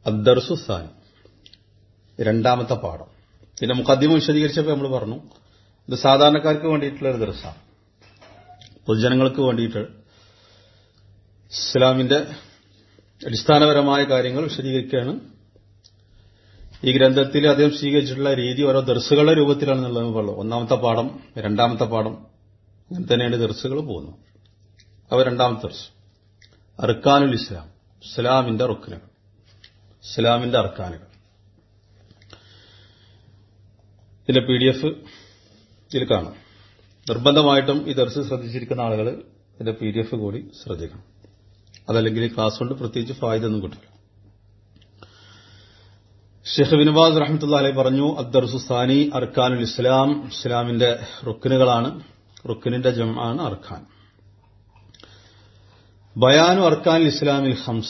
അദ്ദർസു സാനി രണ്ടാമത്തെ പാഠം പിന്നെ മുഖദ്യമ വിശദീകരിച്ചപ്പോൾ നമ്മൾ പറഞ്ഞു ഇത് സാധാരണക്കാർക്ക് വേണ്ടിയിട്ടുള്ള ഒരു ദർസാണ് പൊതുജനങ്ങൾക്ക് വേണ്ടിയിട്ട് ഇസ്ലാമിന്റെ അടിസ്ഥാനപരമായ കാര്യങ്ങൾ വിശദീകരിക്കുകയാണ് ഈ ഗ്രന്ഥത്തിൽ അദ്ദേഹം സ്വീകരിച്ചിട്ടുള്ള രീതി ഓരോ ദർസുകളുടെ രൂപത്തിലാണെന്നുള്ളത് പറഞ്ഞു ഒന്നാമത്തെ പാഠം രണ്ടാമത്തെ പാഠം അങ്ങനെ തന്നെയാണ് ദർസുകൾ പോകുന്നത് അവ രണ്ടാമത്തെ ദർസ് അർക്കാനുൽ ഇസ്ലാം ഇസ്ലാമിന്റെ റുക്കിനുകൾ ഇസ്ലാമിന്റെ അർക്കാനുകൾ ഇതിന്റെ പി ഡി എഫ് ഇതിൽ കാണാം നിർബന്ധമായിട്ടും ഈ ദർസ് ശ്രദ്ധിച്ചിരിക്കുന്ന ആളുകൾ ഇതിന്റെ പി ഡി എഫ് കൂടി ശ്രദ്ധിക്കണം അതല്ലെങ്കിൽ ഈ ക്ലാസ് കൊണ്ട് പ്രത്യേകിച്ച് ഫായതൊന്നും കിട്ടില്ല ഷെയ്ഖ് ബിൻബാസ് റഹ്മത്തുള്ള അലൈ പറഞ്ഞു അദ്ദർസു സാനി അർക്കാനുൽ ഇസ്ലാം ഇസ്ലാമിന്റെ റുക്കിനുകളാണ് റുക്കിനിന്റെ ജമാണ് അർഖാൻ ബയാനു അർക്കാനുൽ ഇസ്ലാമിൽ ഹംസ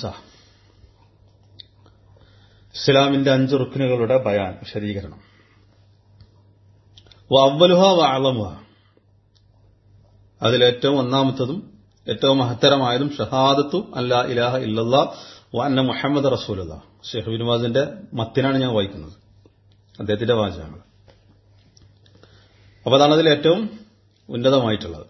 ഇസ്ലാമിന്റെ അഞ്ച് റുക്കിനുകളുടെ ബയാൻ വിശദീകരണം അവലുഹ വാളമുഹ അതിലേറ്റവും ഒന്നാമത്തതും ഏറ്റവും മഹത്തരമായതും ഷഹാദത്തും അല്ല ഇലാഹ ഇല്ലല്ലാ വഅന്ന മുഹമ്മദ് റസൂലുള്ള ഷെയ്ഖ് ബിൻവാസിന്റെ മത്തിനാണ് ഞാൻ വായിക്കുന്നത് അദ്ദേഹത്തിന്റെ വാചകങ്ങൾ അപ്പൊ അതാണ് അതിൽ ഏറ്റവും ഉന്നതമായിട്ടുള്ളത്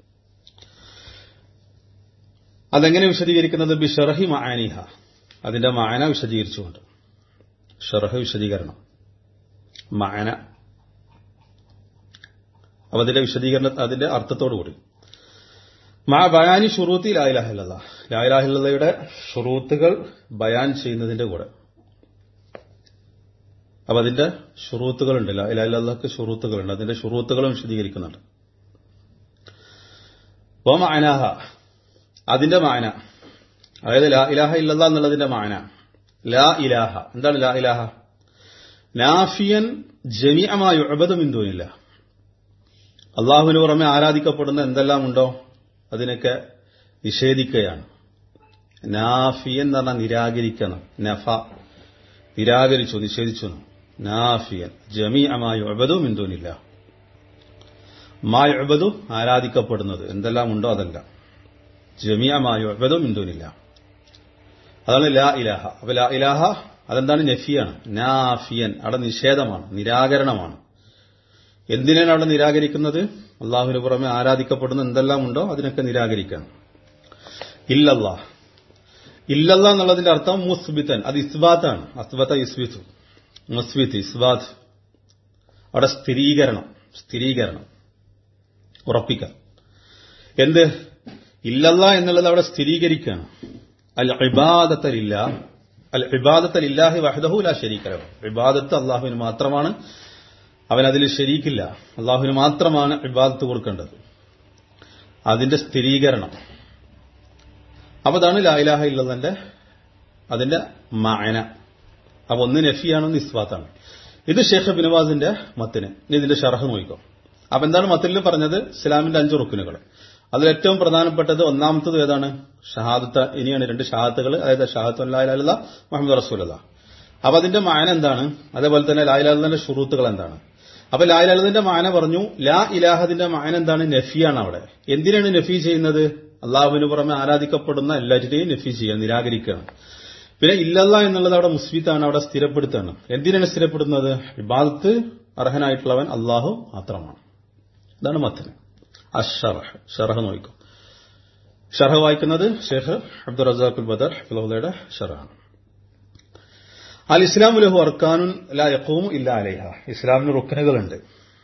അതെങ്ങനെ വിശദീകരിക്കുന്നത് ബി ഷറഹി മാനിഹ അതിന്റെ മാന വിശദീകരിച്ചുകൊണ്ട് ഷറഹ് വിശദീകരണം മാന അപ്പൊ അതിന്റെ വിശദീകരണ അതിന്റെ അർത്ഥത്തോടുകൂടി മാ ബയാനി ഷുറൂത്തി ലായിലാഹില്ല ലായിലാഹില്ലയുടെ ഷുറൂത്തുകൾ ബയാൻ ചെയ്യുന്നതിന്റെ കൂടെ അപ്പൊ അതിന്റെ ഷുറൂത്തുകളുണ്ട് ലായിലാഹില്ലക്ക് ഷുറൂത്തുകളുണ്ട് അതിന്റെ ഷുറൂത്തുകളും വിശദീകരിക്കുന്നുണ്ട് ഓ മാനാഹ അതിന്റെ മാന അതായത് ലാ ഇലാഹ ഇല്ലല്ല എന്നുള്ളതിന്റെ മാന ലാ ഇലാഹ എന്താണ് ലാ ഇലാഹ നാഫിയൻ ജമിഅമായ ഉബദമിന്തോനില്ല അള്ളാഹുവിന് പുറമെ ആരാധിക്കപ്പെടുന്ന എന്തെല്ലാം ഉണ്ടോ അതിനൊക്കെ നിഷേധിക്കുകയാണ് നാഫിയൻ എന്ന് പറഞ്ഞാൽ നിരാകരിക്കണം നഫ നിരാകരിച്ചു നിഷേധിച്ചു നാഫിയൻ ജമീ അമായ ഒബതും എന്തോന്നില്ല മായ ഒബതു ആരാധിക്കപ്പെടുന്നത് എന്തെല്ലാം ഉണ്ടോ അതല്ല ജമിയമായ ഒബതും എന്തോന്നില്ല അതാണ് ലാ ഇലാഹ അപ്പൊ ലാ ഇലാഹ അതെന്താണ് നഫിയാണ് നാഫിയൻ അവിടെ നിഷേധമാണ് നിരാകരണമാണ് എന്തിനാണ് അവിടെ നിരാകരിക്കുന്നത് അള്ളാഹുവിന് പുറമെ ആരാധിക്കപ്പെടുന്ന എന്തെല്ലാം ഉണ്ടോ അതിനൊക്കെ നിരാകരിക്കണം ഇല്ലല്ലാ ഇല്ലല്ല എന്നുള്ളതിന്റെ അർത്ഥം മുസ്ബിത്തൻ അത് ഇസ്ബാത്താണ് അസ്ബത്ത ഇസ്ബിത്തു മുസ്ബിത്ത് ഇസ്ബാത്ത് അവിടെ സ്ഥിരീകരണം സ്ഥിരീകരണം ഉറപ്പിക്കാം എന്ത് ഇല്ലല്ല എന്നുള്ളത് അവിടെ സ്ഥിരീകരിക്കുകയാണ് അൽ ഇബാദത്തലില്ല അൽ ഇബാദത്തലില്ലാഹി വഹദഹു ലാ ശരീക്കലോ ഇബാദത്ത് അള്ളാഹുവിന് മാത്രമാണ് അവൻ അതിൽ ശരിക്കില്ല അള്ളാഹുവിന് മാത്രമാണ് ഇബാദത്ത് കൊടുക്കേണ്ടത് അതിന്റെ സ്ഥിരീകരണം അപ്പൊ അതാണ് ലായിലാഹ ഇല്ലതിന്റെ അതിന്റെ മായന അപ്പൊ ഒന്ന് നഫിയാണ് ഒന്ന് ഇസ്വാത്താണ് ഇത് ഷേഖ് ബിനവാസിന്റെ മത്തിന് ഇനി ഇതിന്റെ ഷറഹ് നോക്കിക്കോ അപ്പൊ എന്താണ് മത്തിൽ പറഞ്ഞത് ഇസ്ലാമിന്റെ അഞ്ച് റുക്കിനുകൾ അതിൽ ഏറ്റവും പ്രധാനപ്പെട്ടത് ഒന്നാമത്തത് ഏതാണ് ഷഹാദത്ത് ഇനിയാണ് രണ്ട് ഷഹാദത്തുകൾ അതായത് ഷഹാദത്ത് അല്ലാ മുഹമ്മദ് റസൂലല്ല അപ്പൊ അതിന്റെ മാന എന്താണ് അതേപോലെ തന്നെ ലായിലാലിന്റെ ഷുറൂത്തുകൾ എന്താണ് അപ്പൊ ലായിലാലിന്റെ മാന പറഞ്ഞു ലാ ഇലാഹദിന്റെ മാന എന്താണ് നഫിയാണ് അവിടെ എന്തിനാണ് നഫി ചെയ്യുന്നത് അള്ളാഹുവിന് പുറമെ ആരാധിക്കപ്പെടുന്ന എല്ലാറ്റിനെയും നഫി ചെയ്യുക നിരാകരിക്കുകയാണ് പിന്നെ ഇല്ലല്ല എന്നുള്ളത് അവിടെ മുസ്ബിത്താണ് അവിടെ സ്ഥിരപ്പെടുത്താണ് എന്തിനാണ് സ്ഥിരപ്പെടുന്നത് ഇബാദത്ത് അർഹനായിട്ടുള്ളവൻ അള്ളാഹു മാത്രമാണ് ഇതാണ് മത്തന് അഷറഹ് ഷറഹ് നോക്കും ഷറഹ് വായിക്കുന്നത് ഷെയ്ഖ് അബ്ദുൾ റസാഖുൽ ബദർ ഫിലോദയുടെ ഷറഹാണ് അൽ ഇസ്ലാം ലഹു അർക്കാനുൻ ലാ യഖൂമു ഇല്ല അലൈഹ ഇസ്ലാമിന് റുക്കനുകളുണ്ട്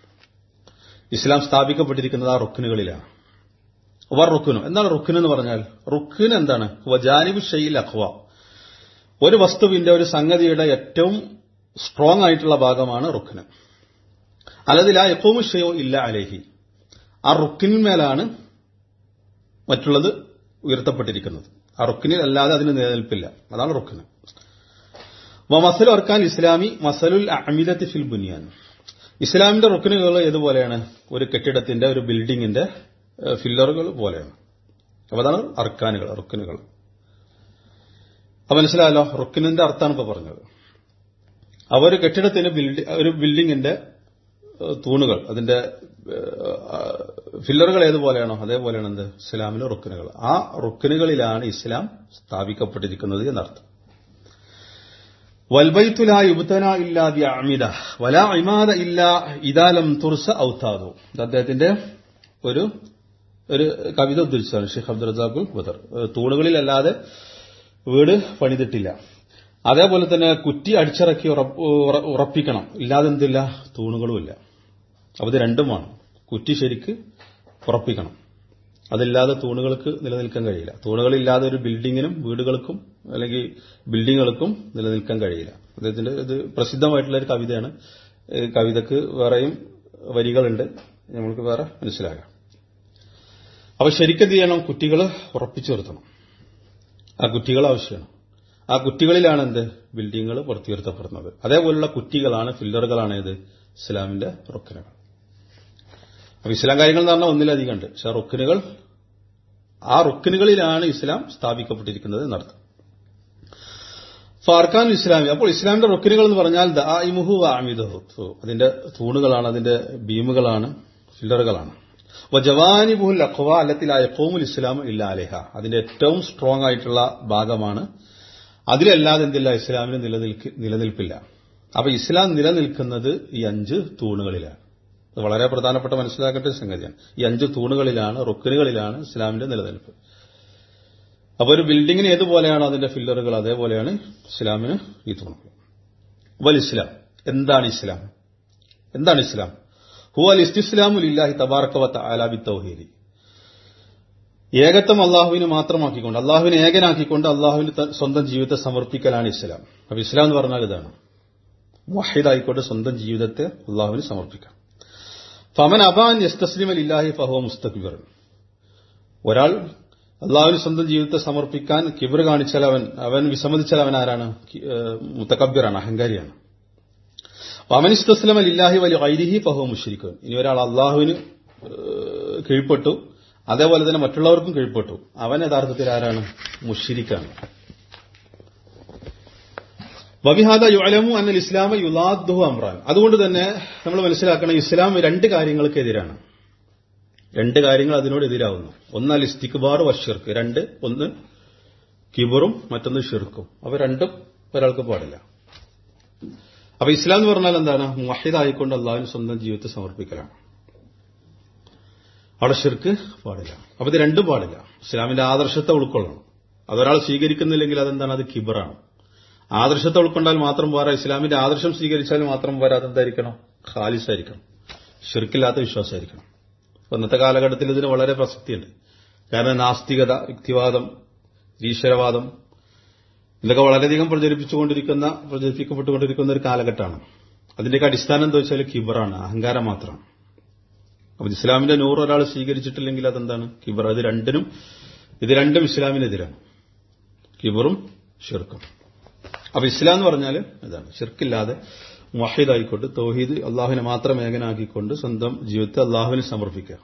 ഇസ്ലാം സ്ഥാപിക്കപ്പെട്ടിരിക്കുന്നത് ആ റുക്കനുകളിലാണ് വർ റുക്കുനു എന്താണ് റുക്കുൻ എന്ന് പറഞ്ഞാൽ റുക്കുൻ എന്താണ് വജാനിബ് ഷെയ്ൽ അഖ്വ ഒരു വസ്തുവിന്റെ ഒരു സംഗതിയുടെ ഏറ്റവും സ്ട്രോങ് ആയിട്ടുള്ള ഭാഗമാണ് റുക്കിന് അല്ലതിൽ ആ യക്കോമു ഷെയോ ഇല്ല അലേഹി ആ റുക്കിന്മേലാണ് മറ്റുള്ളത് ഉയർത്തപ്പെട്ടിരിക്കുന്നത് ആ റുക്കിനിൽ അല്ലാതെ അതിന് നിലനിൽപ്പില്ല അതാണ് റുക്കിന് മസലു അർക്കാൻ ഇസ്ലാമി മസലുൽ അമിദത്തി ഫിൽ ബുനിയാൻ ഇസ്ലാമിന്റെ റുക്കിനുകൾ ഏതുപോലെയാണ് ഒരു കെട്ടിടത്തിന്റെ ഒരു ബിൽഡിങ്ങിന്റെ ഫില്ലറുകൾ പോലെയാണ് അപ്പൊ അതാണ് അർക്കാനുകൾ റുക്കിനുകൾ അപ്പൊ മനസ്സിലായല്ലോ റുക്കിനിന്റെ അർത്ഥമാണ് ഇപ്പൊ പറഞ്ഞത് അവ ഒരു കെട്ടിടത്തിന് ഒരു ബിൽഡിങ്ങിന്റെ തൂണുകൾ അതിന്റെ ഫില്ലറുകൾ ഏതുപോലെയാണോ അതേപോലെയാണ് എന്ത് ഇസ്ലാമിലെ റുക്കിനുകൾ ആ റുക്കിനുകളിലാണ് ഇസ്ലാം സ്ഥാപിക്കപ്പെട്ടിരിക്കുന്നത് എന്നർത്ഥം വൽബൈത്തു ലാ യുബ്തന ഇല്ലാ ബിഅഅമിദ വലാ ഇമാദ ഇല്ലാ ഇദാ ലം തുർസ ഔതാദു ഇത് അദ്ദേഹത്തിന്റെ ഒരു ഒരു കവിത ഉദ്ധരിച്ചതാണ് ഷെയ്ഖ് അബ്ദുൽ റസാഖുൽ ബദർ തൂണുകളിലല്ലാതെ വീട് പണിതിട്ടില്ല അതേപോലെ തന്നെ കുറ്റി അടിച്ചിറക്കി ഉറപ്പ് ഉറ- ഉറപ്പിക്കണം ഇല്ലാതെ എന്തില്ല തൂണുകളുമില്ല അപ്പൊ ഇത് രണ്ടുമാണ് കുറ്റി ശരിക്ക് ഉറപ്പിക്കണം അതില്ലാതെ തൂണുകൾക്ക് നിലനിൽക്കാൻ കഴിയില്ല തൂണുകളില്ലാതെ ഒരു ബിൽഡിങ്ങിനും വീടുകൾക്കും അല്ലെങ്കിൽ ബിൽഡിങ്ങുകൾക്കും നിലനിൽക്കാൻ കഴിയില്ല അദ്ദേഹത്തിന്റെ ഇത് പ്രസിദ്ധമായിട്ടുള്ള ഒരു കവിതയാണ് ഈ കവിതക്ക് വേറെയും വരികളുണ്ട് നമ്മൾക്ക് വേറെ മനസ്സിലാകാം അപ്പൊ ശരിക്കെന്ത് ചെയ്യണം കുറ്റികൾ ഉറപ്പിച്ചു നിർത്തണം ആ കുറ്റികൾ ആവശ്യമാണ് ആ കുറ്റികളിലാണ് എന്ത് ബിൽഡിങ്ങുകൾ പുറത്തുയർത്തപ്പെടുന്നത് അതേപോലുള്ള കുറ്റികളാണ് ഫില്ലറുകളാണ് ഇത് ഇസ്ലാമിന്റെ റുക്കനുകൾ അപ്പൊ ഇസ്ലാം കാര്യങ്ങൾ എന്ന് പറഞ്ഞാൽ ഒന്നിലധികം ഉണ്ട് പക്ഷെ ആ റുക്കനുകൾ ആ റുക്കനുകളിലാണ് ഇസ്ലാം സ്ഥാപിക്കപ്പെട്ടിരിക്കുന്നത് എന്നർത്ഥം ഫാർഖാൻ ഇസ്ലാമി അപ്പോൾ ഇസ്ലാമിന്റെ റുക്കനുകൾ എന്ന് പറഞ്ഞാൽ ദായിമുഹു ആമിദഹു അതിന്റെ തൂണുകളാണ് അതിന്റെ ബീമുകളാണ് ഫില്ലറുകളാണ് ജവാനിബുൽ അഖ്വ അല്ലത്തിലായ ഖോമുൽ ഇസ്ലാം ഇല്ല അലേഹ അതിന്റെ ഏറ്റവും സ്ട്രോങ് ആയിട്ടുള്ള ഭാഗമാണ് അതിലല്ലാതെ എന്തില്ല ഇസ്ലാമിന് നിലനിൽക്ക് നിലനിൽപ്പില്ല അപ്പൊ ഇസ്ലാം നിലനിൽക്കുന്നത് ഈ അഞ്ച് തൂണുകളിലാണ് ഇത് വളരെ പ്രധാനപ്പെട്ട മനസ്സിലാക്കേണ്ട ഒരു സംഗതിയാണ് ഈ അഞ്ച് തൂണുകളിലാണ് റുക്കനുകളിലാണ് ഇസ്ലാമിന്റെ നിലനിൽപ്പ് അപ്പൊ ഒരു ബിൽഡിങ്ങിന് ഏതുപോലെയാണോ അതിന്റെ ഫില്ലറുകൾ അതേപോലെയാണ് ഇസ്ലാമിന് ഈ തൂണുകൾ വൽ ഇസ്ലാം എന്താണ് ഇസ്ലാം എന്താണ് ഇസ്ലാം ഹുവൽ ഇസ്തിസ്ലാമു ലില്ലാഹി തബാറക്കവത്ത ആലാബി തൗഹീദി ഏകത്വം അള്ളാഹുവിന് മാത്രമാക്കിക്കൊണ്ട് അള്ളാഹുവിനെ ഏകനാക്കിക്കൊണ്ട് അള്ളാഹുവിന് ത- സ്വന്തം ജീവിതത്തെ സമർപ്പിക്കലാണ് ഇസ്ലാം അപ്പൊ ഇസ്ലാം എന്ന് പറഞ്ഞാൽ ഇതാണ് വഹിദായിക്കൊണ്ട് സ്വന്തം ജീവിതത്തെ അള്ളാഹുവിന് സമർപ്പിക്കാം ഫമൻ അബാൻ യസ്തസ്ലിം അലില്ലാഹി ഫഹോ മുസ്തക്ബിർ ഒരാൾ അള്ളാഹുവിന് സ്വന്തം ജീവിതത്തെ സമർപ്പിക്കാൻ കിബർ കാണിച്ചാൽ അവൻ അവൻ വിസമ്മതിച്ചാൽ അവൻ ആരാണ് കി- ഏഹ് മുത്തക്കബ്ബിറാണ് അഹങ്കാരിയാണ് വമനിസ്തസ്ലം അലില്ലാഹി വലി ഐരിഹി ഫഹോ മുഷിരിക്കും ഇനി ഒരാൾ അള്ളാഹുവിന് ഏഹ് കീഴ്പ്പെട്ടു അതേപോലെ തന്നെ മറ്റുള്ളവർക്കും കീഴ്പ്പെട്ടു അവൻ യഥാർത്ഥത്തിൽ ആരാണ് മുഷിരിക്കാണ് വബിഹാദ യുഅലമു അന്നൽ ഇസ്ലാമ യുലാദ്ദുഹു അമ്രാൻ അതുകൊണ്ട് തന്നെ നമ്മൾ മനസ്സിലാക്കണം ഇസ്ലാം രണ്ട് കാര്യങ്ങൾക്കെതിരാണ് രണ്ട് കാര്യങ്ങൾ അതിനോട് എതിരാവുന്നു ഒന്ന് അൽ ഇസ്തിക്ബാർ വഷിർക്ക് രണ്ട് ഒന്ന് കിബറും മറ്റൊന്ന് ഷിർക്കും അവ രണ്ടും ഒരാൾക്ക് പാടില്ല അപ്പൊ ഇസ്ലാം എന്ന് പറഞ്ഞാൽ എന്താണ് മുഹിദായിക്കൊണ്ട് അള്ളാഹുവിന് സ്വന്തം ജീവിതത്തെ സമർപ്പിക്കലാണ് അവിടെ ഷിർക്ക് പാടില്ല അപ്പൊ ഇത് രണ്ടും പാടില്ല ഇസ്ലാമിന്റെ ആദർശത്തെ ഉൾക്കൊള്ളണം അതൊരാൾ സ്വീകരിക്കുന്നില്ലെങ്കിൽ അതെന്താണ് അത് കിബറാണ് ആദർശത്തെ ഉൾക്കൊണ്ടാൽ മാത്രം പോരാ ഇസ്ലാമിന്റെ ആദർശം സ്വീകരിച്ചാൽ മാത്രം പോരാ അതെന്തായിരിക്കണം ഖാലിസായിരിക്കണം ഷിർക്കില്ലാത്ത വിശ്വാസമായിരിക്കണം അപ്പൊ ഇന്നത്തെ കാലഘട്ടത്തിൽ ഇതിന് വളരെ പ്രസക്തിയുണ്ട് കാരണം നാസ്തികത യുക്തിവാദം ഈശ്വരവാദം ഇതൊക്കെ വളരെയധികം പ്രചരിപ്പിച്ചുകൊണ്ടിരിക്കുന്ന പ്രചരിപ്പിക്കപ്പെട്ടുകൊണ്ടിരിക്കുന്ന ഒരു കാലഘട്ടമാണ് അതിന്റെയൊക്കെ അടിസ്ഥാനം എന്താ വെച്ചാൽ കിബറാണ് അഹങ്കാരം മാത്രമാണ് അപ്പൊ ഇസ്ലാമിന്റെ നൂറ് ഒരാൾ സ്വീകരിച്ചിട്ടില്ലെങ്കിൽ അതെന്താണ് കിബർ അത് രണ്ടിനും ഇത് രണ്ടും ഇസ്ലാമിനെതിരാണ് കിബറും ഷിർക്കും അപ്പൊ ഇസ്ലാം എന്ന് പറഞ്ഞാൽ ഇതാണ് ഷിർക്കില്ലാതെ മുഹിദായിക്കൊണ്ട് തൗഹീദ് അള്ളാഹുവിനെ മാത്രം ഏകനാക്കിക്കൊണ്ട് സ്വന്തം ജീവിതത്തെ അള്ളാഹുവിന് സമർപ്പിക്കുക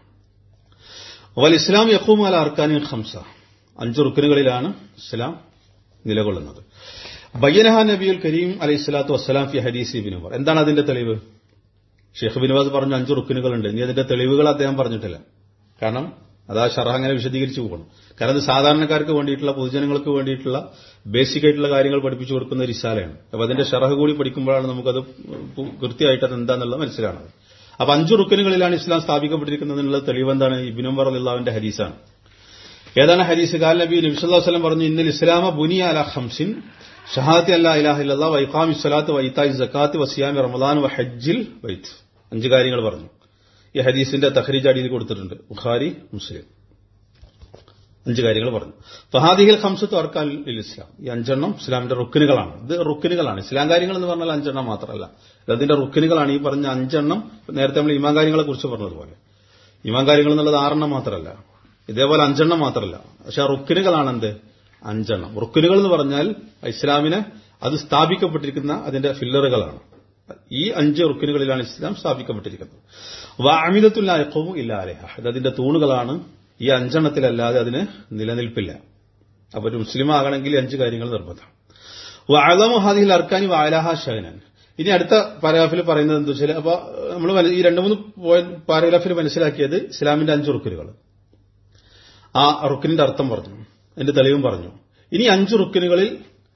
വൽ ഇസ്ലാം യഖൂം അല അർക്കാനി ഖംസ അഞ്ച് റുക്കനുകളിലാണ് ഇസ്ലാം നിലകൊള്ളുന്നത് ബയ്യനഹ നബിയുൽ കരീം അലൈഹി സ്വലാത്തു വസ്സലാം ഫി ഹദീസ് ഇബിൻ ഉമർ എന്താണ് അതിന്റെ തെളിവ് ഷെയ്ഖ് ബിനുവാസ് പറഞ്ഞു അഞ്ച് റുക്കനുകളുണ്ട് ഇനി അതിന്റെ തെളിവുകൾ അദ്ദേഹം പറഞ്ഞിട്ടില്ല കാരണം അത് ആ ഷറഹ് അങ്ങനെ വിശദീകരിച്ചു പോകണം കാരണം ഇത് സാധാരണക്കാർക്ക് വേണ്ടിയിട്ടുള്ള പൊതുജനങ്ങൾക്ക് വേണ്ടിയിട്ടുള്ള ബേസിക് ആയിട്ടുള്ള കാര്യങ്ങൾ പഠിപ്പിച്ചു കൊടുക്കുന്ന ഒരു ഇസാലയാണ് അപ്പൊ അതിന്റെ ഷറഹ് കൂടി പഠിക്കുമ്പോഴാണ് നമുക്കത് പു- കൃത്യമായിട്ട് അത് എന്താണെന്നുള്ളത് മനസ്സിലാണത് അപ്പൊ അഞ്ച് റുക്കനുകളിലാണ് ഇസ്ലാം സ്ഥാപിക്കപ്പെട്ടിരിക്കുന്നതിനുള്ള തെളിവ് എന്താണ് ഇബിനുംബർ അള്ളാവിന്റെ ഹദീസാണ് ഏതാണ് ഹദീസ് കാൽ നബി നബി സല്ലല്ലാഹു അലൈഹി വസല്ലം പറഞ്ഞു ഇന്നൽ ഇസ്ലാമ ബുനിയ അല ഖംസിൻ ഷഹാദത്തി അല്ലാ ഇലാഹ ഇല്ലല്ലാഹ് വ ഇഖാമി സ്വലാത്ത് വ ഇതായി സക്കാത്ത് വ സിയാമി റമദാൻ വ ഹജ്ജിൽ ബൈത്ത് അഞ്ച് കാര്യങ്ങൾ പറഞ്ഞു ഈ ഹദീസിന്റെ തഖ്രീജ് അടിയിൽ കൊടുത്തിട്ടുണ്ട് ബുഖാരി മുസ്ലിം അഞ്ച് കാര്യങ്ങൾ പറഞ്ഞു ഫഹാദിഹിൽ ഖംസത്തു അർക്കാൻ ഇൽ ഇസ്ലാം ഈ അഞ്ചെണ്ണം ഇസ്ലാമിന്റെ റുക്കിനുകളാണ് ഇത് റുക്കിനുകളാണ് ഇസ്ലാം കാര്യങ്ങൾ എന്ന് പറഞ്ഞാൽ അഞ്ചെണ്ണം മാത്രമല്ല ഇത് അതിന്റെ റുക്കിനുകളാണ് ഈ പറഞ്ഞ അഞ്ചെണ്ണം നേരത്തെ നമ്മൾ ഇമാൻ കാര്യങ്ങളെ കുറിച്ച് പറഞ്ഞതുപോലെ ഇമാൻ കാര്യങ്ങൾ എന്നുള്ളത് ആറെണ്ണം മാത്രമല്ല ഇതേപോലെ അഞ്ചെണ്ണം മാത്രമല്ല പക്ഷെ ആ റുക്കിനുകളാണ് എന്ത് അഞ്ചെണ്ണം റുക്കിനുകൾ എന്ന് പറഞ്ഞാൽ ഇസ്ലാമിനെ അത് സ്ഥാപിക്കപ്പെട്ടിരിക്കുന്ന അതിന്റെ ഫില്ലറുകളാണ് ഈ അഞ്ച് റുക്കിനുകളിലാണ് ഇസ്ലാം സ്ഥാപിക്കപ്പെട്ടിരിക്കുന്നത് വാമിതത്തുല്ലായക്കവും ഇല്ല അലേഹ ഇത് അതിന്റെ തൂണുകളാണ് ഈ അഞ്ചെണ്ണത്തിലല്ലാതെ അതിന് നിലനിൽപ്പില്ല അപ്പൊ ഒരു മുസ്ലിം ആകണമെങ്കിൽ ഈ അഞ്ച് കാര്യങ്ങൾ നിർബന്ധം വാഴമു ഹാദിഹിൽ അർക്കാനി വാലാഹ ഷഹനാൻ ഇനി അടുത്ത പാരഗ്രാഫിൽ പറയുന്നത് എന്താ വെച്ചാൽ അപ്പൊ നമ്മൾ ഈ രണ്ട് മൂന്ന് പോയിന്റ് പാരഗ്രാഫിൽ മനസ്സിലാക്കിയത് ഇസ്ലാമിന്റെ അഞ്ച് റുക്കിനുകൾ ആ റുക്കിനിന്റെ അർത്ഥം പറഞ്ഞു അതിന്റെ തെളിവും പറഞ്ഞു ഇനി അഞ്ച് റുക്കിനുകളിൽ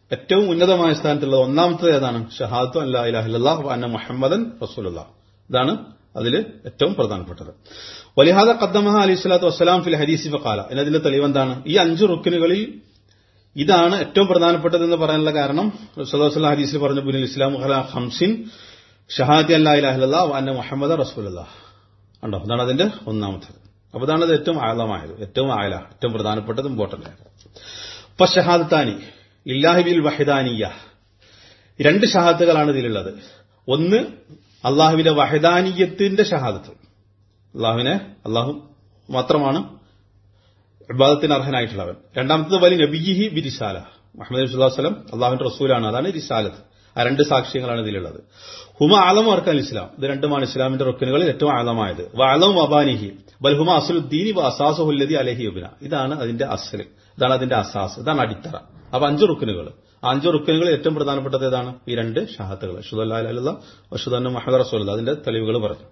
ഏറ്റവും ഉന്നതമായ സ്ഥാനത്തുള്ളത് ഒന്നാമത്തത് ഏതാണ് ഷഹാദത്തു അല്ലാ ഇലാഹില്ലാഹ് അന്ന മുഹമ്മദൻ റസൂലുള്ള ഇതാണ് അതിൽ ഏറ്റവും പ്രധാനപ്പെട്ടത് വലിഹാദ ഖദ്ദമഹ അലൈഹി സ്വലാത്തു വസ്സലാം ഫിൽ ഹദീസി ഫഖാല എന്നതിന്റെ തെളിവ് എന്താണ് ഈ അഞ്ച് റുക്കിനുകളിൽ ഇതാണ് ഏറ്റവും പ്രധാനപ്പെട്ടത് എന്ന് പറയാനുള്ള കാരണം സദാസുല്ല ഹദീസിൽ പറഞ്ഞ ബുനിൽ ഇസ്ലാം ഹംസിൻ ഷഹാദി അല്ലാ ഇലാഹില്ലാ അന്ന മുഹമ്മദ് റസൂലുള്ള ഉണ്ടോ അതാണ് അതിന്റെ ഒന്നാമത്തത് അപ്പൊ ഇതാണ് അത് ഏറ്റവും ആഴമായത് ഏറ്റവും ആഴല ഏറ്റവും പ്രധാനപ്പെട്ടത് ഇമ്പോർട്ടന്റ് ആയത് അപ്പൊ ഷഹാദത്താനി ഇല്ലാഹി ബിൽ വഹിദാനിയ രണ്ട് ഷഹാദത്തുകളാണ് ഇതിലുള്ളത് ഒന്ന് അള്ളാഹുവിന്റെ വഹിദാനീയത്തിന്റെ ഷഹാദത്ത് അള്ളാഹുവിനെ അള്ളാഹു മാത്രമാണ് ഇബാദത്തിന് അർഹനായിട്ടുള്ളവൻ രണ്ടാമത്തത് വലി നബിഹി ബി റിസാല മുഹമ്മദ് നബി സ്വല്ലല്ലാഹു അലൈഹി വസല്ലം അള്ളാഹുവിന്റെ റസൂലാണ് അതാണ് റിസാലത്ത് ആ രണ്ട് സാക്ഷ്യങ്ങളാണ് ഇതിലുള്ളത് ഹുമ ആലം അർക്കാൻ ഇസ്ലാം ഇത് രണ്ടുമാണ് ഇസ്ലാമിന്റെ റുക്കനുകളിൽ ഏറ്റവും ആലമായത് വാലം അബാനിഹി ബൽഹുമ അസുലുദ്ദീനി അസാസുല്ലതി അലഹി യുബിന ഇതാണ് അതിന്റെ അസൽ ഇതാണ് അതിന്റെ അസാസ് ഇതാണ് അടിത്തറ അപ്പൊ അഞ്ച് റുക്കനുകൾ ആ അഞ്ച് റുക്കനുകളിൽ ഏറ്റവും പ്രധാനപ്പെട്ടത് ഏതാണ് ഈ രണ്ട് ഷഹാത്തുകൾ ഷുദല്ല വഷുദന്ന മഹദ റസൂൽ അതിന്റെ തെളിവുകൾ പറഞ്ഞു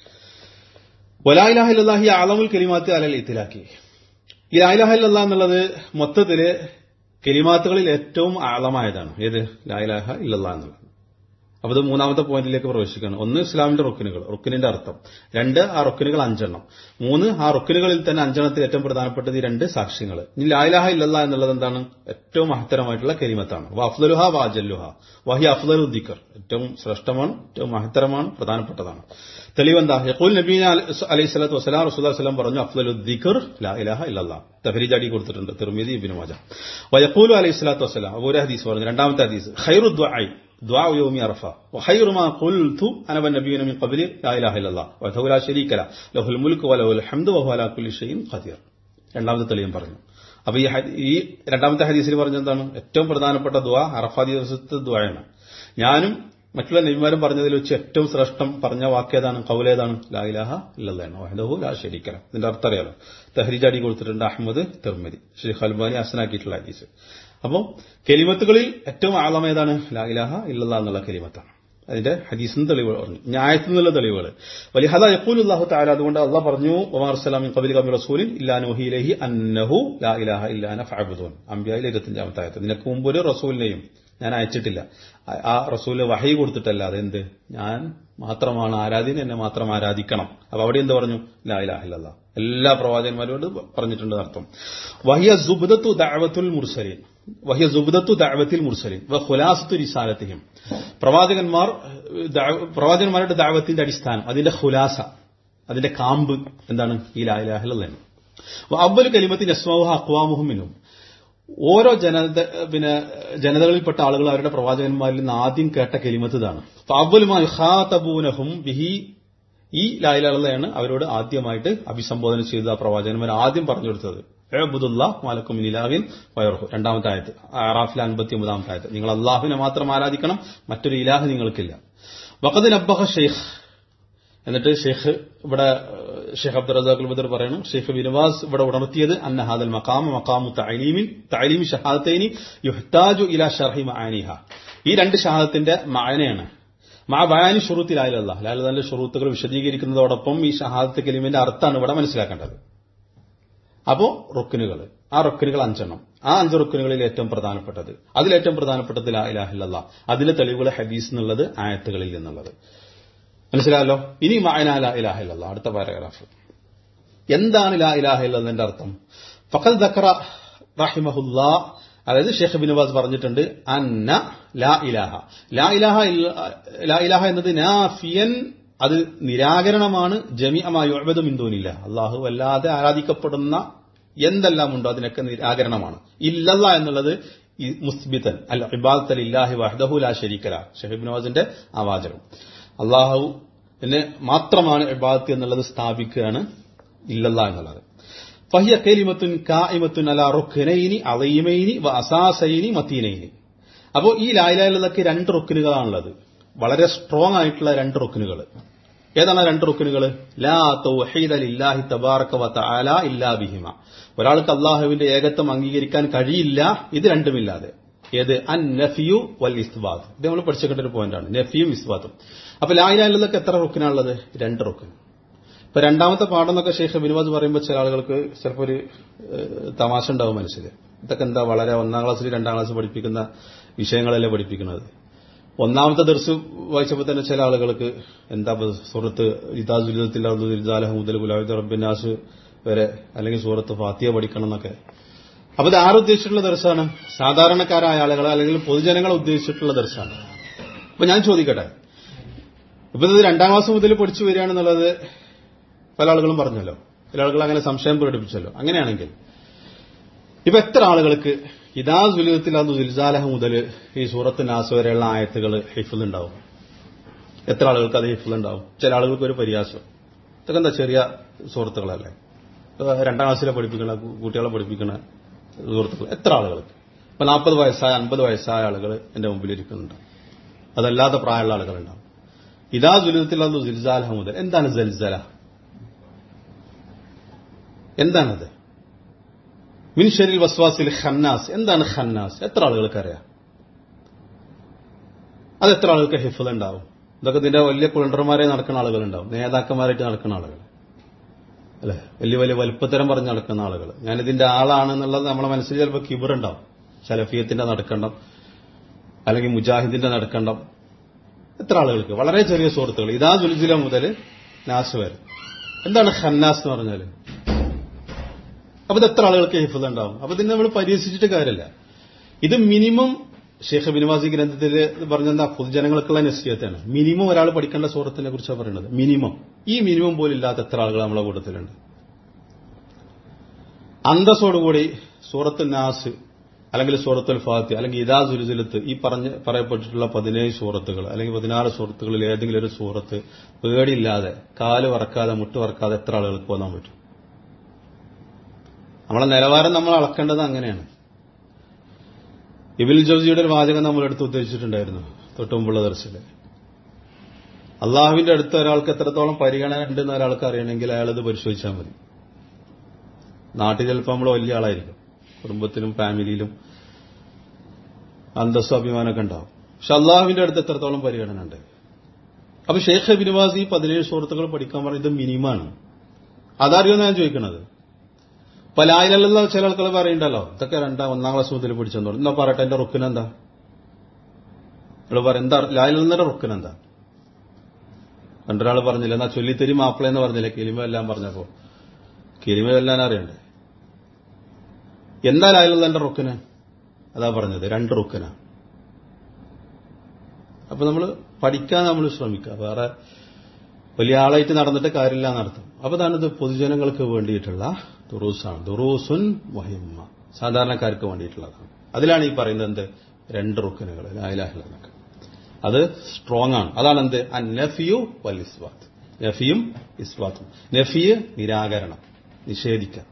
വലായിലാഹില്ലാഹി ആലമുൽ കലിമാത്ത് അലൽ ഇത്തിലാക്കി ഈ ലായിലാഹില്ല എന്നുള്ളത് മൊത്തത്തില് കെലിമാത്തുകളിൽ ഏറ്റവും ആളമായതാണ് ഏത് ലായിലാഹ ഇല്ലല്ല എന്നുള്ളത് അപ്പൊ ഇത് മൂന്നാമത്തെ പോയിന്റിലേക്ക് പ്രവേശിക്കുകയാണ് ഒന്ന് ഇസ്ലാമിന്റെ റുക്കിനുകൾ റുക്കിനിന്റെ അർത്ഥം രണ്ട് ആ റുക്കിനുകൾ അഞ്ചെണ്ണം മൂന്ന് ആ റുക്കിനുകളിൽ തന്നെ അഞ്ചെണ്ണത്തിൽ ഏറ്റവും പ്രധാനപ്പെട്ടത് ഈ രണ്ട് സാക്ഷ്യങ്ങൾ ഇനി ലായിലാഹ ഇല്ലല്ല എന്നുള്ളത് എന്താണ് ഏറ്റവും മഹത്തരമായിട്ടുള്ള കെലിമത്താണ് വഫ്ദലുഹ വാജല്ലുഹ വഹി അഫ്ദലു ദിക്കർ ഏറ്റവും ശ്രേഷ്ഠമാണ് ഏറ്റവും മഹത്തരമാണ് പ്രധാനപ്പെട്ടതാണ് തെളിവെന്താ യഖൂൽ നബീന അലൈഹി സ്വലാത്തു വസ്സലാം റസൂൽ വസ്സലാം പറഞ്ഞു അഫ്ദലു ദിക്കർ ലാ ഇലാഹ ഇല്ലല്ലാ തഹരീജ് അടി കൊടുത്തിട്ടുണ്ട് തിർമിദി ഇബ്നു മാജ വയഖൂലു അലൈഹി സ്വലാത്തു വസ്സലാം ഒരു ഹദീസ് പറഞ്ഞു രണ്ടാമത്തെ ഹദീസ് ഖൈറു ദുആഇ دعاء يوم عرفة وخير ما قلت أنا والنبيين من قبلي لا إله إلا الله وحده لا شريك له له الملك وله الحمد وهو على كل شيء قدير രണ്ടാമത്തെ തെളിയും പറഞ്ഞു അപ്പൊ ഈ ഈ രണ്ടാമത്തെ ഹദീസിൽ പറഞ്ഞെന്താണ് ഏറ്റവും പ്രധാനപ്പെട്ട ദുആ അറഫാ ദിവസത്തെ ദുആയാണ് ഞാനും മറ്റുള്ള നബിമാരും പറഞ്ഞതിൽ വെച്ച് ഏറ്റവും ശ്രേഷ്ഠം പറഞ്ഞ വാക്കേതാണ് കൗലേതാണ് ലാ ഇലാഹ ഇല്ലല്ലാണ് വഹദഹു ലാ ശരീക്കല ഇതിന്റെ അർത്ഥം അറിയാലോ തഹരീജ് അടി കൊടുത്തിട്ടുണ്ട് അഹമ്മദ് തിർമതി ഷെയ്ഖ് അൽബാനി അസനാക്കിയിട്ടുള്ള ഹദീസ് അപ്പോൾ കെലിമത്തുകളിൽ ഏറ്റവും ആളം ഏതാണ് ലാ ഇലാഹ ഇല്ലല്ല എന്നുള്ള കെലിമത്താണ് അതിന്റെ ഹദീസിന് തെളിവുകൾ പറഞ്ഞു ന്യായത്തിൽ നിന്നുള്ള തെളിവുകൾ വലിഹദ യഖൂലുല്ലാഹു തആല അതുകൊണ്ട് അള്ളാഹ് പറഞ്ഞു ഒമാർ സലാമി ഖബലി കബി റസൂലിൻ ഇല്ലാ നൂഹിയിലഹി അന്നഹു ലാ ഇലാഹ ഇല്ലാന ഫഅബ്ദൂൻ അംബിയായിൽ ഇരുപത്തഞ്ചാമത്തെ ആയത്ത് നിനക്ക് മുമ്പ് ഒരു റസൂലിനെയും ഞാൻ അയച്ചിട്ടില്ല ആ റസൂലിന് വഹി കൊടുത്തിട്ടല്ല അതെന്ത് ഞാൻ മാത്രമാണ് ആരാധ്യൻ എന്നെ മാത്രം ആരാധിക്കണം അപ്പൊ അവിടെ എന്ത് പറഞ്ഞു ലാ ഇലാഹ ഇല്ലല്ല എല്ലാ പ്രവാചകന്മാരോട് പറഞ്ഞിട്ടുണ്ട് അർത്ഥം വഹിയ സുബ്ദത്തു ദഅവത്തുൽ മുർസലീൻ വഹിയ സുബ്ദത്തു ദഅവത്തിൽ മുർസലീൻ വ ഖുലാസത്തു റിസാലത്തിഹിം പ്രവാചകന്മാർ പ്രവാചകന്മാരുടെ ദഅവത്തിന്റെ അടിസ്ഥാനം അതിന്റെ ഖുലാസ അതിന്റെ കാമ്പ് എന്താണ് ഈ ലാ ഇലാഹ ഇല്ലല്ലാഹ് അവല് കലിമത്തിന് അസ്മാവുഹ അക്വാമുഹും മിനും ഓരോ ജനത പിന്നെ ജനതകളിൽപ്പെട്ട ആളുകൾ അവരുടെ പ്രവാചകന്മാരിൽ നിന്ന് ആദ്യം കേട്ട കെലിമത്ത് ഇതാണ് ഫഅവലുമാഹും ബിഹി ഈ ലായിലാണ് അവരോട് ആദ്യമായിട്ട് അഭിസംബോധന ചെയ്ത ആ പ്രവാചകന്മാർ ആദ്യം പറഞ്ഞു കൊടുത്തത് എബുദുല്ല മാലക്കും ഇലാഹിൻ വയർഹു രണ്ടാമത്തെ ആയത്ത് ആറാഫിലെ അൻപത്തി ഒമ്പതാമത്തെ ആയത്ത് നിങ്ങൾ അള്ളാഹുവിനെ മാത്രം ആരാധിക്കണം മറ്റൊരു ഇലാഹ് നിങ്ങൾക്കില്ല വഖദ് നബ്ബഹ ഷെയ്ഖ് എന്നിട്ട് ഷെയ്ഖ് ഇവിടെ ഷെയ്ഖ് അബ്ദുൽ റസാഖുൽ ബദർ പറയുന്നു ഷെയ്ഖ് ബിനവാസ് ഇവിടെ ഉണർത്തിയത് അന്ന ഹാദൽ മക്കാമ മക്കാമു തഅലീമിൻ തഅലീമി ഷഹാദത്തൈനി യുഹ്താജു ഇലാ ഷർഹി മആനിഹ ഈ രണ്ട് ഷഹാദത്തിന്റെ മായനയാണ് മാ ബയാനി ഷുറൂത്തിൽ ലായിലല്ല ലാലിന്റെ ഷുറൂത്തുകൾ വിശദീകരിക്കുന്നതോടൊപ്പം ഈ ഷഹാദത്ത് കലിമിന്റെ അർത്ഥമാണ് ഇവിടെ മനസ്സിലാക്കേണ്ടത് അപ്പോ റുക്കിനുകൾ ആ റുക്കിനുകൾ അഞ്ചെണ്ണം ആ അഞ്ച് റുക്കിനുകളിൽ ഏറ്റവും പ്രധാനപ്പെട്ടത് അതിലേറ്റവും പ്രധാനപ്പെട്ടത് ലാ ഇലാഹില്ല അതിലെ തെളിവുകൾ ഹദീസ് എന്നുള്ളത് ആയത്തുകളിൽ നിന്നുള്ളത് മനസ്സിലായല്ലോ ഇനി മായന ലാ ഇലാഹില്ല അടുത്ത പാരഗ്രാഫ് എന്താണ് ലാ ഇലാഹില്ലെന്നതിന്റെ അർത്ഥം ഫഖൽ ദക്ര റഹിമഹുല്ലാ അതായത് ഷെയ്ഖ് ബിനുബാസ് പറഞ്ഞിട്ടുണ്ട് അന്ന ലാ ഇലാഹ ലാ ഇലാഹ ലാ ഇലാഹ എന്നത് നാഫിയൻ അത് നിരാകരണമാണ് ജമിഅമായുഅബദു മിന്തൂനില്ല അള്ളാഹു അല്ലാതെ ആരാധിക്കപ്പെടുന്ന എന്തെല്ലാം ഉണ്ടോ അതിനൊക്കെ നിരാകരണമാണ് ഇല്ലല്ല എന്നുള്ളത് മുസ്ബിതൻ അല്ല ഇബാദത്ത് ഇല്ലാഹി വഹദഹു ലാ ഷരീക്കല ഷെഹീബ് നവാസിന്റെ ആ വാചകം അള്ളാഹു എന്നെ മാത്രമാണ് ഇബാദത്ത് എന്നുള്ളത് സ്ഥാപിക്കുകയാണ് ഇല്ലല്ല എന്നുള്ളത് ഫഹിയ കലിമത്തുൻ കായിമത്തുൻ അല റുഖ്നൈനി അളീമൈനി വ അസാസൈനി മത്തീനൈനി അപ്പോൾ ഈ ലായിലായുള്ളതൊക്കെ രണ്ട് റുക്കിനുകളാണുള്ളത് വളരെ സ്ട്രോങ് ആയിട്ടുള്ള രണ്ട് റുക്കിനുകൾ ഏതാണ് രണ്ട് റുക്കിനുകൾ ലാ തൗഹീദ ലില്ലാഹി തബാറക വ തആല ഇല്ലാ ബിഹിമ ഒരാൾക്ക് അള്ളാഹുവിന്റെ ഏകത്വം അംഗീകരിക്കാൻ കഴിയില്ല ഇത് രണ്ടുമില്ലാതെ ഏത് അൻ നഫിയു വൽ ഇസ്ബാത്ത് ഇത് നമ്മൾ പഠിച്ചിട്ട ഒരു പോയിന്റാണ് നഫിയും ഇസ്ബാത്തും അപ്പൊ ലായിലായുള്ളതൊക്കെ എത്ര റുക്കിനാണുള്ളത് രണ്ട് റുക്കിന് ഇപ്പൊ രണ്ടാമത്തെ പാഠം എന്നൊക്കെ ശേഷം ബിനുവാസ് പറയുമ്പോൾ ചില ആളുകൾക്ക് ചിലപ്പോൾ ഒരു തമാശ ഉണ്ടാവും മനസ്സിൽ ഇതൊക്കെ എന്താ വളരെ ഒന്നാം ക്ലാസ്സിൽ രണ്ടാം ക്ലാസ് പഠിപ്പിക്കുന്ന വിഷയങ്ങളല്ലേ പഠിപ്പിക്കുന്നത് ഒന്നാമത്തെ ദർസ് വായിച്ചപ്പോൾ തന്നെ ചില ആളുകൾക്ക് എന്താ ഇപ്പൊ സൂറത്ത് ഇതാസുലിദാലഹ മുതൽ ഗുലാബി റബ്ബിനാസ് വരെ അല്ലെങ്കിൽ സൂറത്ത് ഫാത്തിയ പഠിക്കണം എന്നൊക്കെ അപ്പൊ ഇത് ആര് ഉദ്ദേശിച്ചിട്ടുള്ള ദർശാണ് സാധാരണക്കാരായ ആളുകൾ അല്ലെങ്കിൽ പൊതുജനങ്ങളെ ഉദ്ദേശിച്ചിട്ടുള്ള ദർശാണ് അപ്പൊ ഞാൻ ചോദിക്കട്ടെ ഇപ്പൊ ഇത് രണ്ടാം ക്ലാസ് മുതൽ പഠിച്ചു വരികയാണെന്നുള്ളത് പല ആളുകളും പറഞ്ഞല്ലോ ചില ആളുകൾ അങ്ങനെ സംശയം പ്രകടിപ്പിച്ചല്ലോ അങ്ങനെയാണെങ്കിൽ ഇപ്പൊ എത്ര ആളുകൾക്ക് ഇതാ സുലിതത്തിൽ അത് ദുൽജാലഹ മുതൽ ഈ സൂറത്ത് നാസ് വരെയുള്ള ആയത്തുകൾ ഹിഫിൽ ഉണ്ടാവും എത്ര ആളുകൾക്ക് അത് ഹിഫിൽ ഉണ്ടാവും ചില ആളുകൾക്ക് ഒരു പരിഹാസം ഇതൊക്കെ എന്താ ചെറിയ സുഹൃത്തുക്കളല്ലേ ഇപ്പൊ രണ്ടാം ക്ലാസ്സിലെ പഠിപ്പിക്കുന്ന കുട്ടികളെ പഠിപ്പിക്കുന്ന സുഹൃത്തുക്കൾ എത്ര ആളുകൾക്ക് ഇപ്പൊ നാൽപ്പത് വയസ്സായ അൻപത് വയസ്സായ ആളുകൾ എന്റെ മുമ്പിൽ ഇരിക്കുന്നുണ്ട് അതല്ലാത്ത പ്രായമുള്ള ആളുകളുണ്ടാവും ഇതാ ദുരിതത്തിൽ അത് സിൽസാലഹ മുതൽ എന്താണ് ജൽസല എന്താണത് മിൻഷരിൽ വസ്വാസിൽ ഖന്നാസ് എന്താണ് ഖന്നാസ് എത്ര ആളുകൾക്ക് അറിയാം അത് എത്ര ആളുകൾക്ക് ഹിഫൽ ഉണ്ടാവും ഇതൊക്കെ ഇതിന്റെ വലിയ കുളണ്ടർമാരെ നടക്കുന്ന ആളുകളുണ്ടാവും നേതാക്കന്മാരായിട്ട് നടക്കുന്ന ആളുകൾ അല്ലെ വലിയ വലിയ വലുപ്പത്തരം പറഞ്ഞ് നടക്കുന്ന ആളുകൾ ഞാനിതിന്റെ ആളാണെന്നുള്ളത് നമ്മളെ മനസ്സിൽ ചിലപ്പോൾ കിബറുണ്ടാവും സലഫിയത്തിന്റെ നടക്കണ്ടം അല്ലെങ്കിൽ മുജാഹിദിന്റെ നടക്കണ്ടം എത്ര ആളുകൾക്ക് വളരെ ചെറിയ സുഹൃത്തുക്കൾ ഇതാ ജുൽജില മുതൽ നാസ് വരെ എന്താണ് ഖന്നാസ് എന്ന് പറഞ്ഞാൽ അപ്പൊ ഇത് എത്ര ആളുകൾക്ക് ഹിഫുദ് ഉണ്ടാവും അപ്പൊ ഇതിനെ നമ്മൾ പരിഹസിച്ചിട്ട് കാര്യമില്ല ഇത് മിനിമം ഷേഖ് ബിനിവാസി ഗ്രന്ഥത്തിൽ പറഞ്ഞെന്താ പൊതുജനങ്ങൾക്കുള്ള നസീഹത്താണ് മിനിമം ഒരാൾ പഠിക്കേണ്ട സുഹൃത്തിനെ കുറിച്ചാണ് പറയുന്നത് മിനിമം ഈ മിനിമം പോലും ഇല്ലാത്ത എത്ര ആളുകൾ നമ്മളെ കൂട്ടത്തിലുണ്ട് അന്തസ്സോടുകൂടി സൂറത്ത് നാസ് അല്ലെങ്കിൽ സൂറത്തുൽ ഫാത്തി അല്ലെങ്കിൽ ഇതാ സുരുസിലത്ത് ഈ പറഞ്ഞ് പറയപ്പെട്ടിട്ടുള്ള പതിനേഴ് സൂറത്തുകൾ അല്ലെങ്കിൽ പതിനാറ് സൂറത്തുകളിൽ ഏതെങ്കിലും ഒരു സൂറത്ത് പേടിയില്ലാതെ കാല് വറക്കാതെ മുട്ട് വറക്കാതെ എത്ര ആളുകൾക്ക് പോകാൻ പറ്റും നമ്മളെ നിലവാരം നമ്മൾ അളക്കേണ്ടത് അങ്ങനെയാണ് ഇബിൽ ജോസിയുടെ ഒരു വാചകം നമ്മൾ എടുത്ത് ഉദ്ദേശിച്ചിട്ടുണ്ടായിരുന്നു തൊട്ടുമുമ്പുള്ള ദർശനം അള്ളാഹുവിന്റെ അടുത്ത് ഒരാൾക്ക് എത്രത്തോളം പരിഗണന ഉണ്ടെന്ന് ഒരാൾക്ക് അറിയണമെങ്കിൽ അയാളത് പരിശോധിച്ചാൽ മതി നാട്ടിൽ ചിലപ്പോൾ നമ്മൾ വലിയ ആളായിരിക്കും കുടുംബത്തിലും ഫാമിലിയിലും അന്തസ്സും അഭിമാനമൊക്കെ ഉണ്ടാവും പക്ഷെ അള്ളാഹുവിന്റെ അടുത്ത് എത്രത്തോളം പരിഗണന ഉണ്ട് അപ്പൊ ഷെയ്ഖ് ബിനുവാസ് ഈ പതിനേഴ് സുഹൃത്തുക്കൾ പഠിക്കാൻ പറഞ്ഞത് മിനിമാണ് അതറിയോന്ന് ഞാൻ ചോദിക്കണത് ഇപ്പൊ ലായിലുള്ള ചില ആൾക്കാർ പറയണ്ടല്ലോ ഇതൊക്കെ രണ്ടാം ഒന്നാം ക്ലാസ് മുതൽ പിടിച്ചെന്നു എന്നാ പറയട്ടെ എന്റെ റുക്കിനെന്താ നിങ്ങൾ പറ എന്താ ലായിലെന്നയുടെ റുക്കിനെന്താ രണ്ടൊരാൾ പറഞ്ഞില്ല എന്നാ ചൊല്ലിത്തരി മാപ്പിള എന്ന് പറഞ്ഞില്ലേ കിലിമ എല്ലാം പറഞ്ഞപ്പോ കിലിമ എല്ലാം അറിയണ്ടേ എന്താ ലായിലെന്റെ റുക്കിന് അതാ പറഞ്ഞത് രണ്ട് റുക്കിന അപ്പൊ നമ്മൾ പഠിക്കാൻ നമ്മൾ ശ്രമിക്കുക വേറെ വലിയ ആളായിട്ട് നടന്നിട്ട് കാര്യമില്ല എന്നർത്ഥം അപ്പൊ താണിത് പൊതുജനങ്ങൾക്ക് വേണ്ടിയിട്ടുള്ള ദുറൂസാണ് ദുറൂസുൻ മഹിമ്മ സാധാരണക്കാർക്ക് വേണ്ടിയിട്ടുള്ളതാണ് അതിലാണ് ഈ പറയുന്നത് എന്ത് രണ്ട് റുക്കനുകൾ ലായിലാഹിലൊക്കെ അത് സ്ട്രോങ് ആണ് അതാണ് എന്ത് നഫിയു വൽ ഇസ്വാത്ത് നഫിയും ഇസ്വാത്തും നഫിയ് നിരാകരണം നിഷേധിക്കുക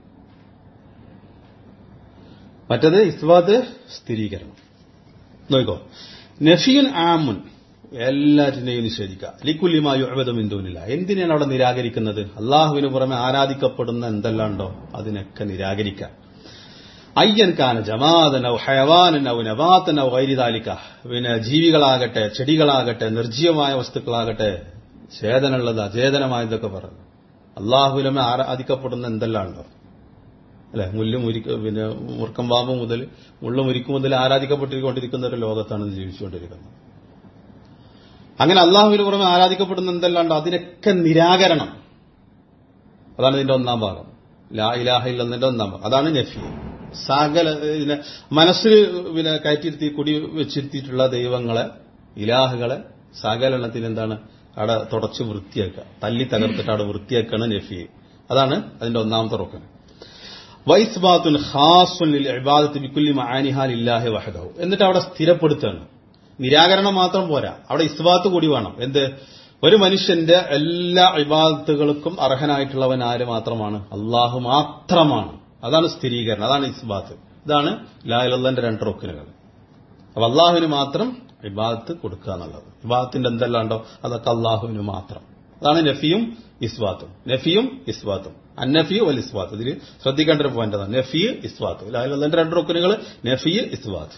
മറ്റത് ഇസ്വാത്ത് സ്ഥിരീകരണം നോക്കോ നഫിയുൻ ആമുൻ എല്ലാറ്റിനെയും നിഷേധിക്കുക ലിക്കുല്യമായി അഴുതമിന്തോന്നില്ല എന്തിനാണ് അവിടെ നിരാകരിക്കുന്നത് അള്ളാഹുവിന് പുറമെ ആരാധിക്കപ്പെടുന്ന എന്തെല്ലാം ഉണ്ടോ അതിനൊക്കെ നിരാകരിക്കാം അയ്യൻ കാന ജമാതനൗ ഹയവാനനൗ നവാത്തനൗ വൈരിതാലിക്ക പിന്നെ ജീവികളാകട്ടെ ചെടികളാകട്ടെ നിർജീവമായ വസ്തുക്കളാകട്ടെ ചേതനുള്ളത് അചേതനമായതൊക്കെ പറഞ്ഞു അള്ളാഹുവിലമെ ആരാധിക്കപ്പെടുന്ന എന്തെല്ലാം ഉണ്ടോ അല്ലെ മുല്ല് മുരിക്ക പിന്നെ മുറുക്കം പാമ്പ് മുതൽ മുള്ള മുരിക്ക് മുതൽ ആരാധിക്കപ്പെട്ടുകൊണ്ടിരിക്കുന്ന ഒരു ലോകത്താണ് ഇത് ജീവിച്ചുകൊണ്ടിരിക്കുന്നത് അങ്ങനെ അള്ളാഹുവിന് പുറമെ ആരാധിക്കപ്പെടുന്ന എന്തെല്ലാം ഉണ്ടോ അതിനൊക്കെ നിരാകരണം അതാണ് ഇതിന്റെ ഒന്നാം ഭാഗം ലാ ഇലാഹ ഇല്ലെന്നതിന്റെ ഒന്നാം ഭാഗം അതാണ് നഫി സകല ഇതിനെ മനസ്സിൽ പിന്നെ കയറ്റിരുത്തി കുടി വെച്ചിരുത്തിയിട്ടുള്ള ദൈവങ്ങളെ ഇലാഹുകളെ സകലെണ്ണത്തിന് എന്താണ് അവിടെ തുടച്ച് വൃത്തിയാക്കുക തല്ലി തകർത്തിട്ട് അവിടെ വൃത്തിയാക്കുകയാണ് നഫി അതാണ് അതിന്റെ ഒന്നാമത്തെ റൊക്കൻ വൈസ്ബാത്തുൻ ഖാസുൻ ലിൽ ഇബാദത്ത് ബിക്കുല്ലി മആനിഹാൽ ഇല്ലാഹി വഹദഹു എന്നിട്ട് അവിടെ സ്ഥിരപ്പെടുത്തുകയാണ് നിരാകരണം മാത്രം പോരാ അവിടെ ഇസ്ബാത്ത് കൂടി വേണം എന്ത് ഒരു മനുഷ്യന്റെ എല്ലാ ഇബാദത്തുകൾക്കും അർഹനായിട്ടുള്ളവൻ ആര് മാത്രമാണ് അള്ളാഹു മാത്രമാണ് അതാണ് സ്ഥിരീകരണം അതാണ് ഇസ്ബാത്ത് ഇതാണ് ലായലന്റെ രണ്ട് റൊക്കിനുകൾ അപ്പൊ അള്ളാഹുവിന് മാത്രം ഇബാദത്ത് കൊടുക്കുക എന്നുള്ളത് ഇബാദത്തിന്റെ എന്തെല്ലാം ഉണ്ടോ അതൊക്കെ അള്ളാഹുവിന് മാത്രം അതാണ് നഫിയും ഇസ്വാത്തും നഫിയും ഇസ്വാത്തും അന്നഫിയു വൽ ഇസ്വാത്ത് ഇതിൽ ശ്രദ്ധിക്കേണ്ട ഒരു പോയിന്റ് അതാണ് നഫി ഇസ്വാത്ത് ലായലന്റെ രണ്ട് റൊക്കിനുകൾ നഫി ഇസ്വാത്ത്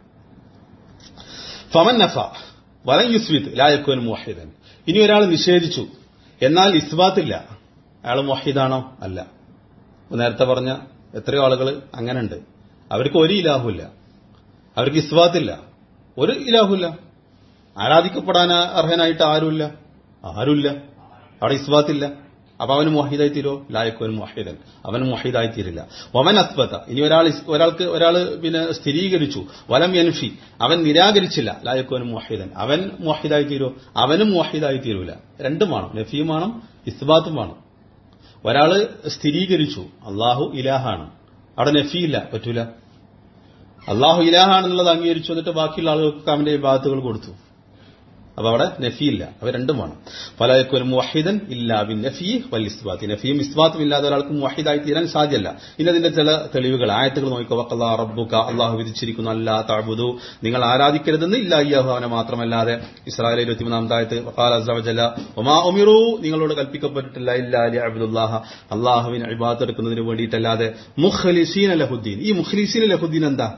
ഫമൻ നഫ വലം യുസ്വിത്ത് ലായക്കുവൻ മുഹിദൻ ഇനി ഒരാൾ നിഷേധിച്ചു എന്നാൽ ഇസ്ബാത്തില്ല അയാൾ മുഹിദാണോ അല്ല നേരത്തെ പറഞ്ഞ എത്രയോ ആളുകൾ അങ്ങനെയുണ്ട് അവർക്ക് ഒരു ഇലാഹുമില്ല അവർക്ക് ഇസ്ബാത്തില്ല ഒരു ഇലാഹുല്ല ആരാധിക്കപ്പെടാൻ അർഹനായിട്ട് ആരുമില്ല ആരുമില്ല അവിടെ ഇസ്ബാത്തില്ല അപ്പൊ അവന് മുഹിദായി തീരോ ലായക്കോൻ മുഹിദൻ അവന് മുഹിദായി തീരില്ല വമൻ അസ്ബത്ത ഇനി ഒരാൾ ഇസ്- ഒരാൾക്ക് ഒരാൾ പിന്നെ സ്ഥിരീകരിച്ചു വലം യൻഫി അവൻ നിരാകരിച്ചില്ല ലായക്കോൻ മുഹിദൻ അവൻ മുഹിദായി തീരോ അവനും മുഹിദായി തീരൂല രണ്ടും വേണം നഫിയും വേണം ഇസ്ബാത്തും വേണം ഒരാള് സ്ഥിരീകരിച്ചു അള്ളാഹു ഇലാഹാണ് അവിടെ നഫിയില്ല പറ്റൂല അള്ളാഹു ഇലാഹാണെന്നുള്ളത് അംഗീകരിച്ചു എന്നിട്ട് ബാക്കിയുള്ള ആളുകൾക്ക് അവന്റെ വിഭാഗത്തുകൾ കൊടുത്തു അപ്പൊ അവിടെ നഫിയില്ല അവ രണ്ടും വേണം പലക്കും മുഹിദൻ ഇല്ലാ ബിൻ നഫി വൽ ഇസ്ബാത്ത് നഫിയും ഇസ്ബാത്തും ഇല്ലാതെ ഒരാൾക്ക് മുഹിദായി തീരാൻ സാധ്യമല്ല ഇനി അതിന്റെ ചില തെളിവുകൾ ആയത്തുകൾ നോക്കിക്കോ വക്കല്ലാ റബ്ബുക അള്ളാഹു വിധിച്ചിരിക്കുന്നു അല്ലാ തഅബുദു നിങ്ങൾ ആരാധിക്കരുതെന്ന് ഇല്ല അയ്യാഹു അവനെ മാത്രമല്ലാതെ ഇസ്രായേൽ ഇരുപത്തിമൂന്നാമത്തെ ആയത്ത് വഖാല അസ്സ വജല്ല ഒമാ ഉമിറു നിങ്ങളോട് കൽപ്പിക്കപ്പെട്ടിട്ടില്ല ഇല്ലാ ലി അബ്ദുല്ലാഹ അള്ളാഹുവിന് ഇബാദത്ത് എടുക്കുന്നതിന് വേണ്ടിയിട്ടല്ലാതെ മുഖ്ലിസീൻ ലഹുദ്ദീൻ ഈ മുഖ്ലിസീൻ ലഹുദ്ദീൻ എന്താ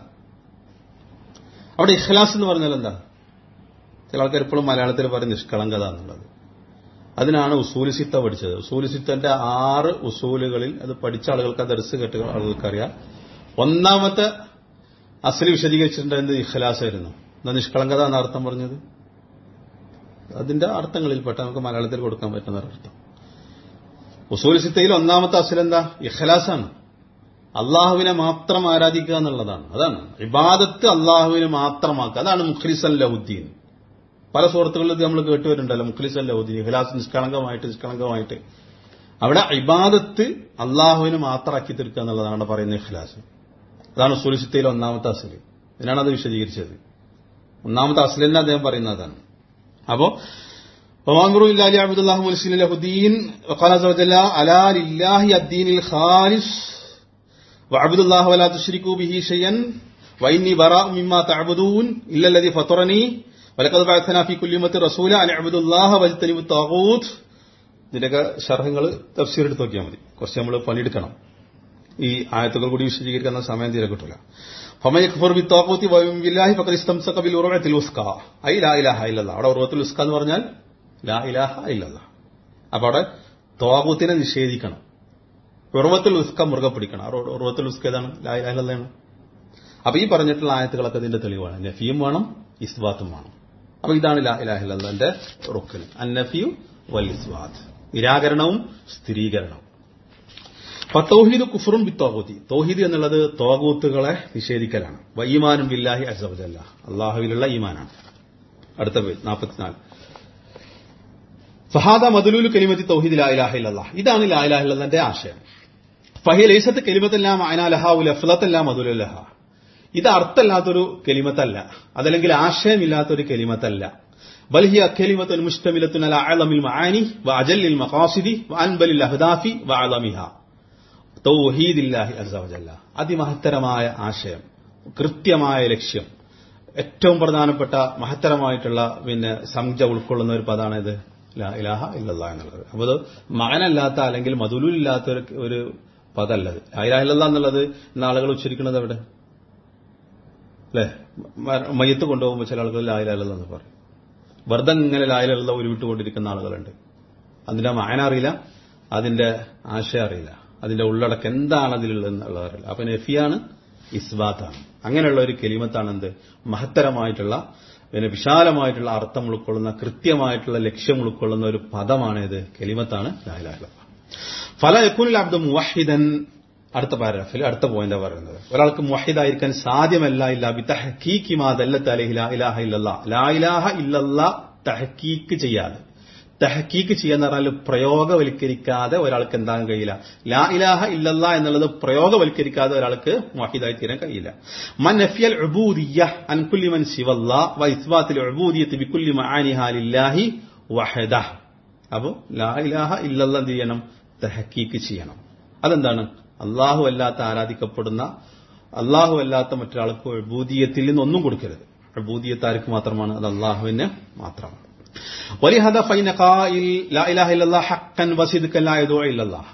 അവിടെ ഇഖ്ലാസ് എന്ന് പറഞ്ഞാൽ എന്താ ചില ആൾക്കാർ ഇപ്പോഴും മലയാളത്തിൽ പറയും നിഷ്കളങ്കത എന്നുള്ളത് അതിനാണ് ഉസൂലിസിത്ത പഠിച്ചത് ഉസൂലിസിത്തന്റെ ആറ് ഉസൂലുകളിൽ അത് പഠിച്ച ആളുകൾക്ക് അത് ദർസ് കേട്ട ആളുകൾക്കറിയാം ഒന്നാമത്തെ അസല് വിശദീകരിച്ചിട്ടുണ്ട് ഇഖ്ലാസ് ആയിരുന്നു എന്താ നിഷ്കളങ്കത എന്ന അർത്ഥം പറഞ്ഞത് അതിന്റെ അർത്ഥങ്ങളിൽപ്പെട്ട നമുക്ക് മലയാളത്തിൽ കൊടുക്കാൻ പറ്റുന്ന ഒരർത്ഥം ഉസൂലിസിത്തയിൽ ഒന്നാമത്തെ അസൽ എന്താ ഇഖ്ലാസാണ് അള്ളാഹുവിനെ മാത്രം ആരാധിക്കുക എന്നുള്ളതാണ് അതാണ് ഇബാദത്ത് അള്ളാഹുവിനെ മാത്രമാക്കുക അതാണ് മുഖ്ലിസൻ ലഹുദ്ദീൻ പല സുഹൃത്തുക്കളിൽ ഇത് നമ്മൾ കേട്ടുവരുന്നുണ്ടല്ലോ മുഖ്ലിസൻ ലഹുദ്ദീൻ ഇഖ്ലാസ് നിഷ്കളങ്കമായിട്ട് നിഷ്കളങ്കമായിട്ട് അവിടെ ഇബാദത്ത് അള്ളാഹുവിന് മാത്രമാക്കി തീർക്കുക എന്നുള്ളതാണ് അവിടെ പറയുന്ന ഇഖ്ലാസ് അതാണ് സുലിസിത്തയിൽ ഒന്നാമത്തെ അസൽ ഇതിനാണ് അത് വിശദീകരിച്ചത് ഒന്നാമത്തെ അസലിനെ അദ്ദേഹം പറയുന്നതാണ് അപ്പോ وانظروا إلا ليعبد الله مخلصين له الدين وقال عز وجل ألا لله الدين الخالص واعبدوا الله ولا تشركوا به شيئا وإني براء مما تعبدون إلا الذي فطرني ولقد بعثنا في كل أمة رسولا أن اعبدوا الله واجتنبوا الطاغوت ഇതിന്റെയൊക്കെ ഷർഹങ്ങൾ തഫ്സീർ എടുത്ത് നോക്കിയാൽ മതി കുറച്ച് നമ്മൾ പണിയെടുക്കണം ഈ ആയത്തുകൾ കൂടി വിശദീകരിക്കുന്ന സമയം തീരെ കിട്ടില്ല ഫമൻ യക്ഫുർ ബിത്താഖൂത്തി വയും ബില്ലാഹി ഫഖദ് ഇസ്തംസക ബിൽ ഉറവത്തിൽ ഉസ്ക ഐ ലാ ഇലാഹ ഇല്ലല്ലാഹ് അവിടെ ഉറവത്തുൽ ഉസ്ക എന്ന് പറഞ്ഞാൽ ലാ ഇലാഹ ഇല്ലല്ലാഹ് അപ്പൊ അവിടെ തോകൂത്തിനെ നിഷേധിക്കണം ഉറവത്തുൽ ഉസ്ക മുറുകെ പിടിക്കണം ആ ഉറവത്തുൽ ഉസ്ക ഏതാണ് ലാ ഇലാഹ ഇല്ലല്ലാഹാണ് അപ്പൊ ഈ പറഞ്ഞിട്ടുള്ള ആയത്തുകളൊക്കെ ഇതിന്റെ തെളിവാണ് നഫിയും വേണം ഇസ്ബാത്തും വേണം അപ്പൊ ഇതാണ് ലാ ഇലാഹ ഇല്ലല്ലാഹിന്റെ റുക്കൻ അൻ നഫിയു വൽ ഇസ്ബാത്ത് നിരാകരണവും സ്ഥിരീകരണവും അപ്പൊ തൗഹീദ് കുഫറും ബി തോഹൂത്തി തൗഹീദ് എന്നുള്ളത് തോകൂത്തുകളെ നിഷേധിക്കലാണ് വൈമാനും ബില്ലാഹി അസബജല്ല അള്ളാഹുവിലുള്ള ഈമാനാണ് അടുത്ത പേര് നാൽപ്പത്തിനാല് ഫഹാദ മദുലൂലു കലിമത്തി തൗഹീദ് ലാ ഇലാഹ ഇല്ലല്ലാഹ് ഇതാണ് ലാ ഇലാഹ ഇല്ലല്ലാഹിന്റെ ആശയം ഫഹിയ ലൈസത്ത് കലിമത്തെല്ലാം അയനാലഹ ഉലഫ്ലത്തെല്ലാം മധുലഹ ഇത് അർത്ഥമല്ലാത്തൊരു കെലിമത്തല്ല അതല്ലെങ്കിൽ ആശയമില്ലാത്തൊരു കെലിമത്തല്ല بل هي كلمة مشتملة على أعظم المعاني وأجل المقاصد وأنبل الأهداف وأعظمها തൗഹീദ് ഇല്ലാഹി അസവജല്ല അതിമഹത്തരമായ ആശയം കൃത്യമായ ലക്ഷ്യം ഏറ്റവും പ്രധാനപ്പെട്ട മഹത്തരമായിട്ടുള്ള പിന്നെ സംഖ്യ ഉൾക്കൊള്ളുന്ന ഒരു പദമാണ് ഇത് ലാ ഇലാഹ ഇല്ലല്ല എന്നുള്ളത് അപ്പോൾ അത് മകനല്ലാത്ത അല്ലെങ്കിൽ മധുലില്ലാത്ത ഒരു ഒരു പദല്ലത് ലാ ഇലാഹ ഇല്ലല്ല എന്നുള്ളത് ഇന്ന് ആളുകൾ ഉച്ചരിക്കുന്നത് എവിടെ അല്ലേ മയ്യത്ത് കൊണ്ടുപോകുമ്പോൾ ചില ആളുകൾ ലാ ഇലാഹ ഇല്ലല്ല എന്ന് പറയും വെറുതെ ഇങ്ങനെ ലാ ഇലാഹ ഇല്ലല്ല ഉരുവിട്ടുകൊണ്ടിരിക്കുന്ന ആളുകളുണ്ട് അതിന്റെ മായന അറിയില്ല അതിന്റെ ആശയം അറിയില്ല അതിന്റെ ഉള്ളടക്കം എന്താണ് അതിലുള്ളതെന്നുള്ളത് അറിയില്ല അപ്പൊ നഫിയാണ് ഇസ്ബാത്താണ് അങ്ങനെയുള്ള ഒരു കെലിമത്താണ് എന്ത് മഹത്തരമായിട്ടുള്ള പിന്നെ വിശാലമായിട്ടുള്ള അർത്ഥം ഉൾക്കൊള്ളുന്ന കൃത്യമായിട്ടുള്ള ലക്ഷ്യം ഉൾക്കൊള്ളുന്ന ഒരു പദമാണ് ഇത് കെലിമത്താണ് ലാഹിലാഹ ഫല യക്കുനിൽ അബ്ദു മുവഹിദൻ അടുത്ത പാരാഗ്രാഫിൽ അടുത്ത പോയിന്റ് പറയുന്നത് ഒരാൾക്ക് മുവഹിദായിരിക്കാൻ സാധ്യമല്ല ഇല്ല ബി തഹക്കീക്ക് മാതല്ലത്ത് അലഹി ലാ ഇലാഹ ഇല്ലല്ലാ ലാ ഇലാഹ ഇല്ലല്ലാ തഹക്കീക്ക് ചെയ്യാതെ തഹക്കീക്ക് ചെയ്യാന്ന് പറഞ്ഞാൽ പ്രയോഗവൽക്കരിക്കാതെ ഒരാൾക്ക് എന്താകാൻ കഴിയില്ല ലാ ഇലാഹ ഇല്ലല്ല എന്നുള്ളത് പ്രയോഗവൽക്കരിക്കാതെ ഒരാൾക്ക് മുഹിദായി തീരാൻ കഴിയില്ല മൻ നഫിയൽ ഉബൂദിയ അൻ കുല്ലി മൻ സിവല്ല വ ഇസ്ബാത്തിൽ ഉബൂദിയത്ത് ബിക്കുല്ലി മആനിഹ ലില്ലാഹി വഹദ അപ്പോൾ ലാ ഇലാഹ ഇല്ലല്ല എന്ത് ചെയ്യണം തഹക്കീക്ക് ചെയ്യണം അതെന്താണ് അള്ളാഹു അല്ലാത്ത ആരാധിക്കപ്പെടുന്ന അള്ളാഹു അല്ലാത്ത മറ്റൊരാൾക്ക് ഉബൂദിയത്തിൽ നിന്നൊന്നും കൊടുക്കരുത് ഉബൂദിയത്ത് ആർക്ക് മാത്രമാണ് അത് അള്ളാഹുവിന് മാത്രമാണ് ولهذا فإن قائل لا إله إلا الله حقا وصدقا لا يدعو إلا الله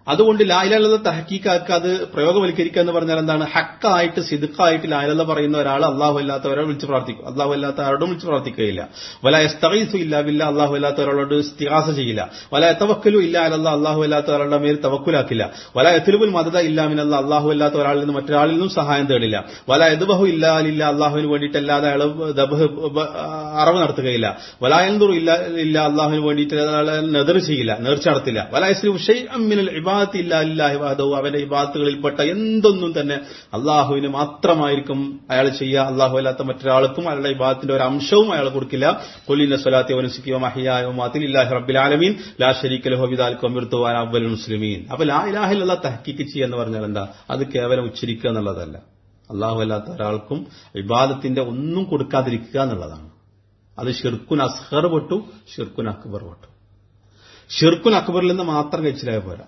അതുകൊണ്ട് ലായിലുള്ള തഹക്കീക്കാക്ക് അത് പ്രയോഗവൽക്കരിക്കുക എന്ന് പറഞ്ഞാൽ എന്താണ് ഹക്കായിട്ട് സിദുക്കായിട്ട് ലായിലുള്ള പറയുന്ന ഒരാൾ അള്ളാഹു അല്ലാത്തവരെ വിളിച്ച് പ്രാർത്ഥിക്കും അള്ളാഹു അല്ലാത്ത ആരോടും വിളിച്ച് പ്രാർത്ഥിക്കുകയില്ല വല എസ്തീസു ഇല്ല ബില്ല അള്ളാഹു അല്ലാത്ത ഒരാളോട് സ്തിഹാസ ചെയ്യില്ല വല എത്തവക്കലു ഇല്ല അല്ല അള്ളാഹു അല്ലാത്ത ഒരാളുടെ മേൽ തവക്കുലാക്കില്ല വല എത്തിലുബുൽ മദത ഇല്ലാമിനല്ല അള്ളാഹു അല്ലാത്ത ഒരാളിൽ നിന്ന് മറ്റൊരാളിൽ നിന്നും സഹായം തേടില്ല വല എതുബഹു ഇല്ലാലില്ല അള്ളാഹുവിന് വേണ്ടിയിട്ടല്ലാതെ അയാൾ ദബഹ് ബ- അറവ് നടത്തുകയില്ല വല എന്തുറു ഇല്ല ഇല്ല അള്ളാഹുവിന് വേണ്ടിയിട്ട് അയാൾ നെതർ ചെയ്യില്ല നേർച്ച നടത്തില്ല വല മിനൽ ഇബാദത്ത് ഇല്ല ഇല്ലാഹി വഹദഹു അവന്റെ ഇബാദത്തുകളിൽപ്പെട്ട എന്തൊന്നും തന്നെ അള്ളാഹുവിന് മാത്രമായിരിക്കും അയാൾ ചെയ്യുക അള്ളാഹു അല്ലാത്ത മറ്റൊരാൾക്കും അയാളുടെ ഇബാദത്തിന്റെ ഒരു അംശവും അയാൾ കൊടുക്കില്ല കൊല്ലിന്റെ സ്വലാത്തി വനസിക്കോ മഹിയായോ മാത്തിൽ ഇല്ലാഹി റബ്ബിൽ ആലമീൻ ലാ ഷരീഖ് ലഹു ബിദാൽ കൊമിർത്തു അവൽ മുസ്ലിമീൻ അപ്പൊ ലാ ഇലാഹിലുള്ള തഹക്കിക്ക് ചെയ്യുക എന്ന് പറഞ്ഞാൽ എന്താ അത് കേവലം ഉച്ചരിക്കുക എന്നുള്ളതല്ല അള്ളാഹു അല്ലാത്ത ഒരാൾക്കും ഇബാദത്തിന്റെ ഒന്നും കൊടുക്കാതിരിക്കുക എന്നുള്ളതാണ് അത് ഷിർക്കുൻ അസ്ഹർ പെട്ടു ഷിർക്കുൻ അക്ബർ പെട്ടു ഷിർക്കുൻ അക്ബറിൽ നിന്ന് മാത്രം കഴിച്ചിലായ പോരാ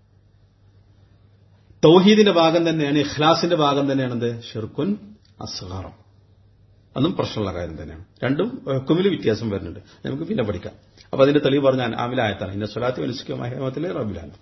തൗഹീദിന്റെ ഭാഗം തന്നെയാണ് ഇഖ്ലാസിന്റെ ഭാഗം തന്നെയാണത് ഷിർക്കുൻ അസ്ഹറും അതും പ്രശ്നമുള്ള കാര്യം തന്നെയാണ് രണ്ടും ഹുക്കുമിൽ വ്യത്യാസം വരുന്നുണ്ട് നമുക്ക് പിന്നെ പഠിക്കാം അപ്പൊ അതിന്റെ തെളിവ് പറഞ്ഞാൽ ആമിലായത്താണ് ഇന്ന സ്വലാത്തി മനുഷ്യ മഹിമത്തിലെ റബിലാണ്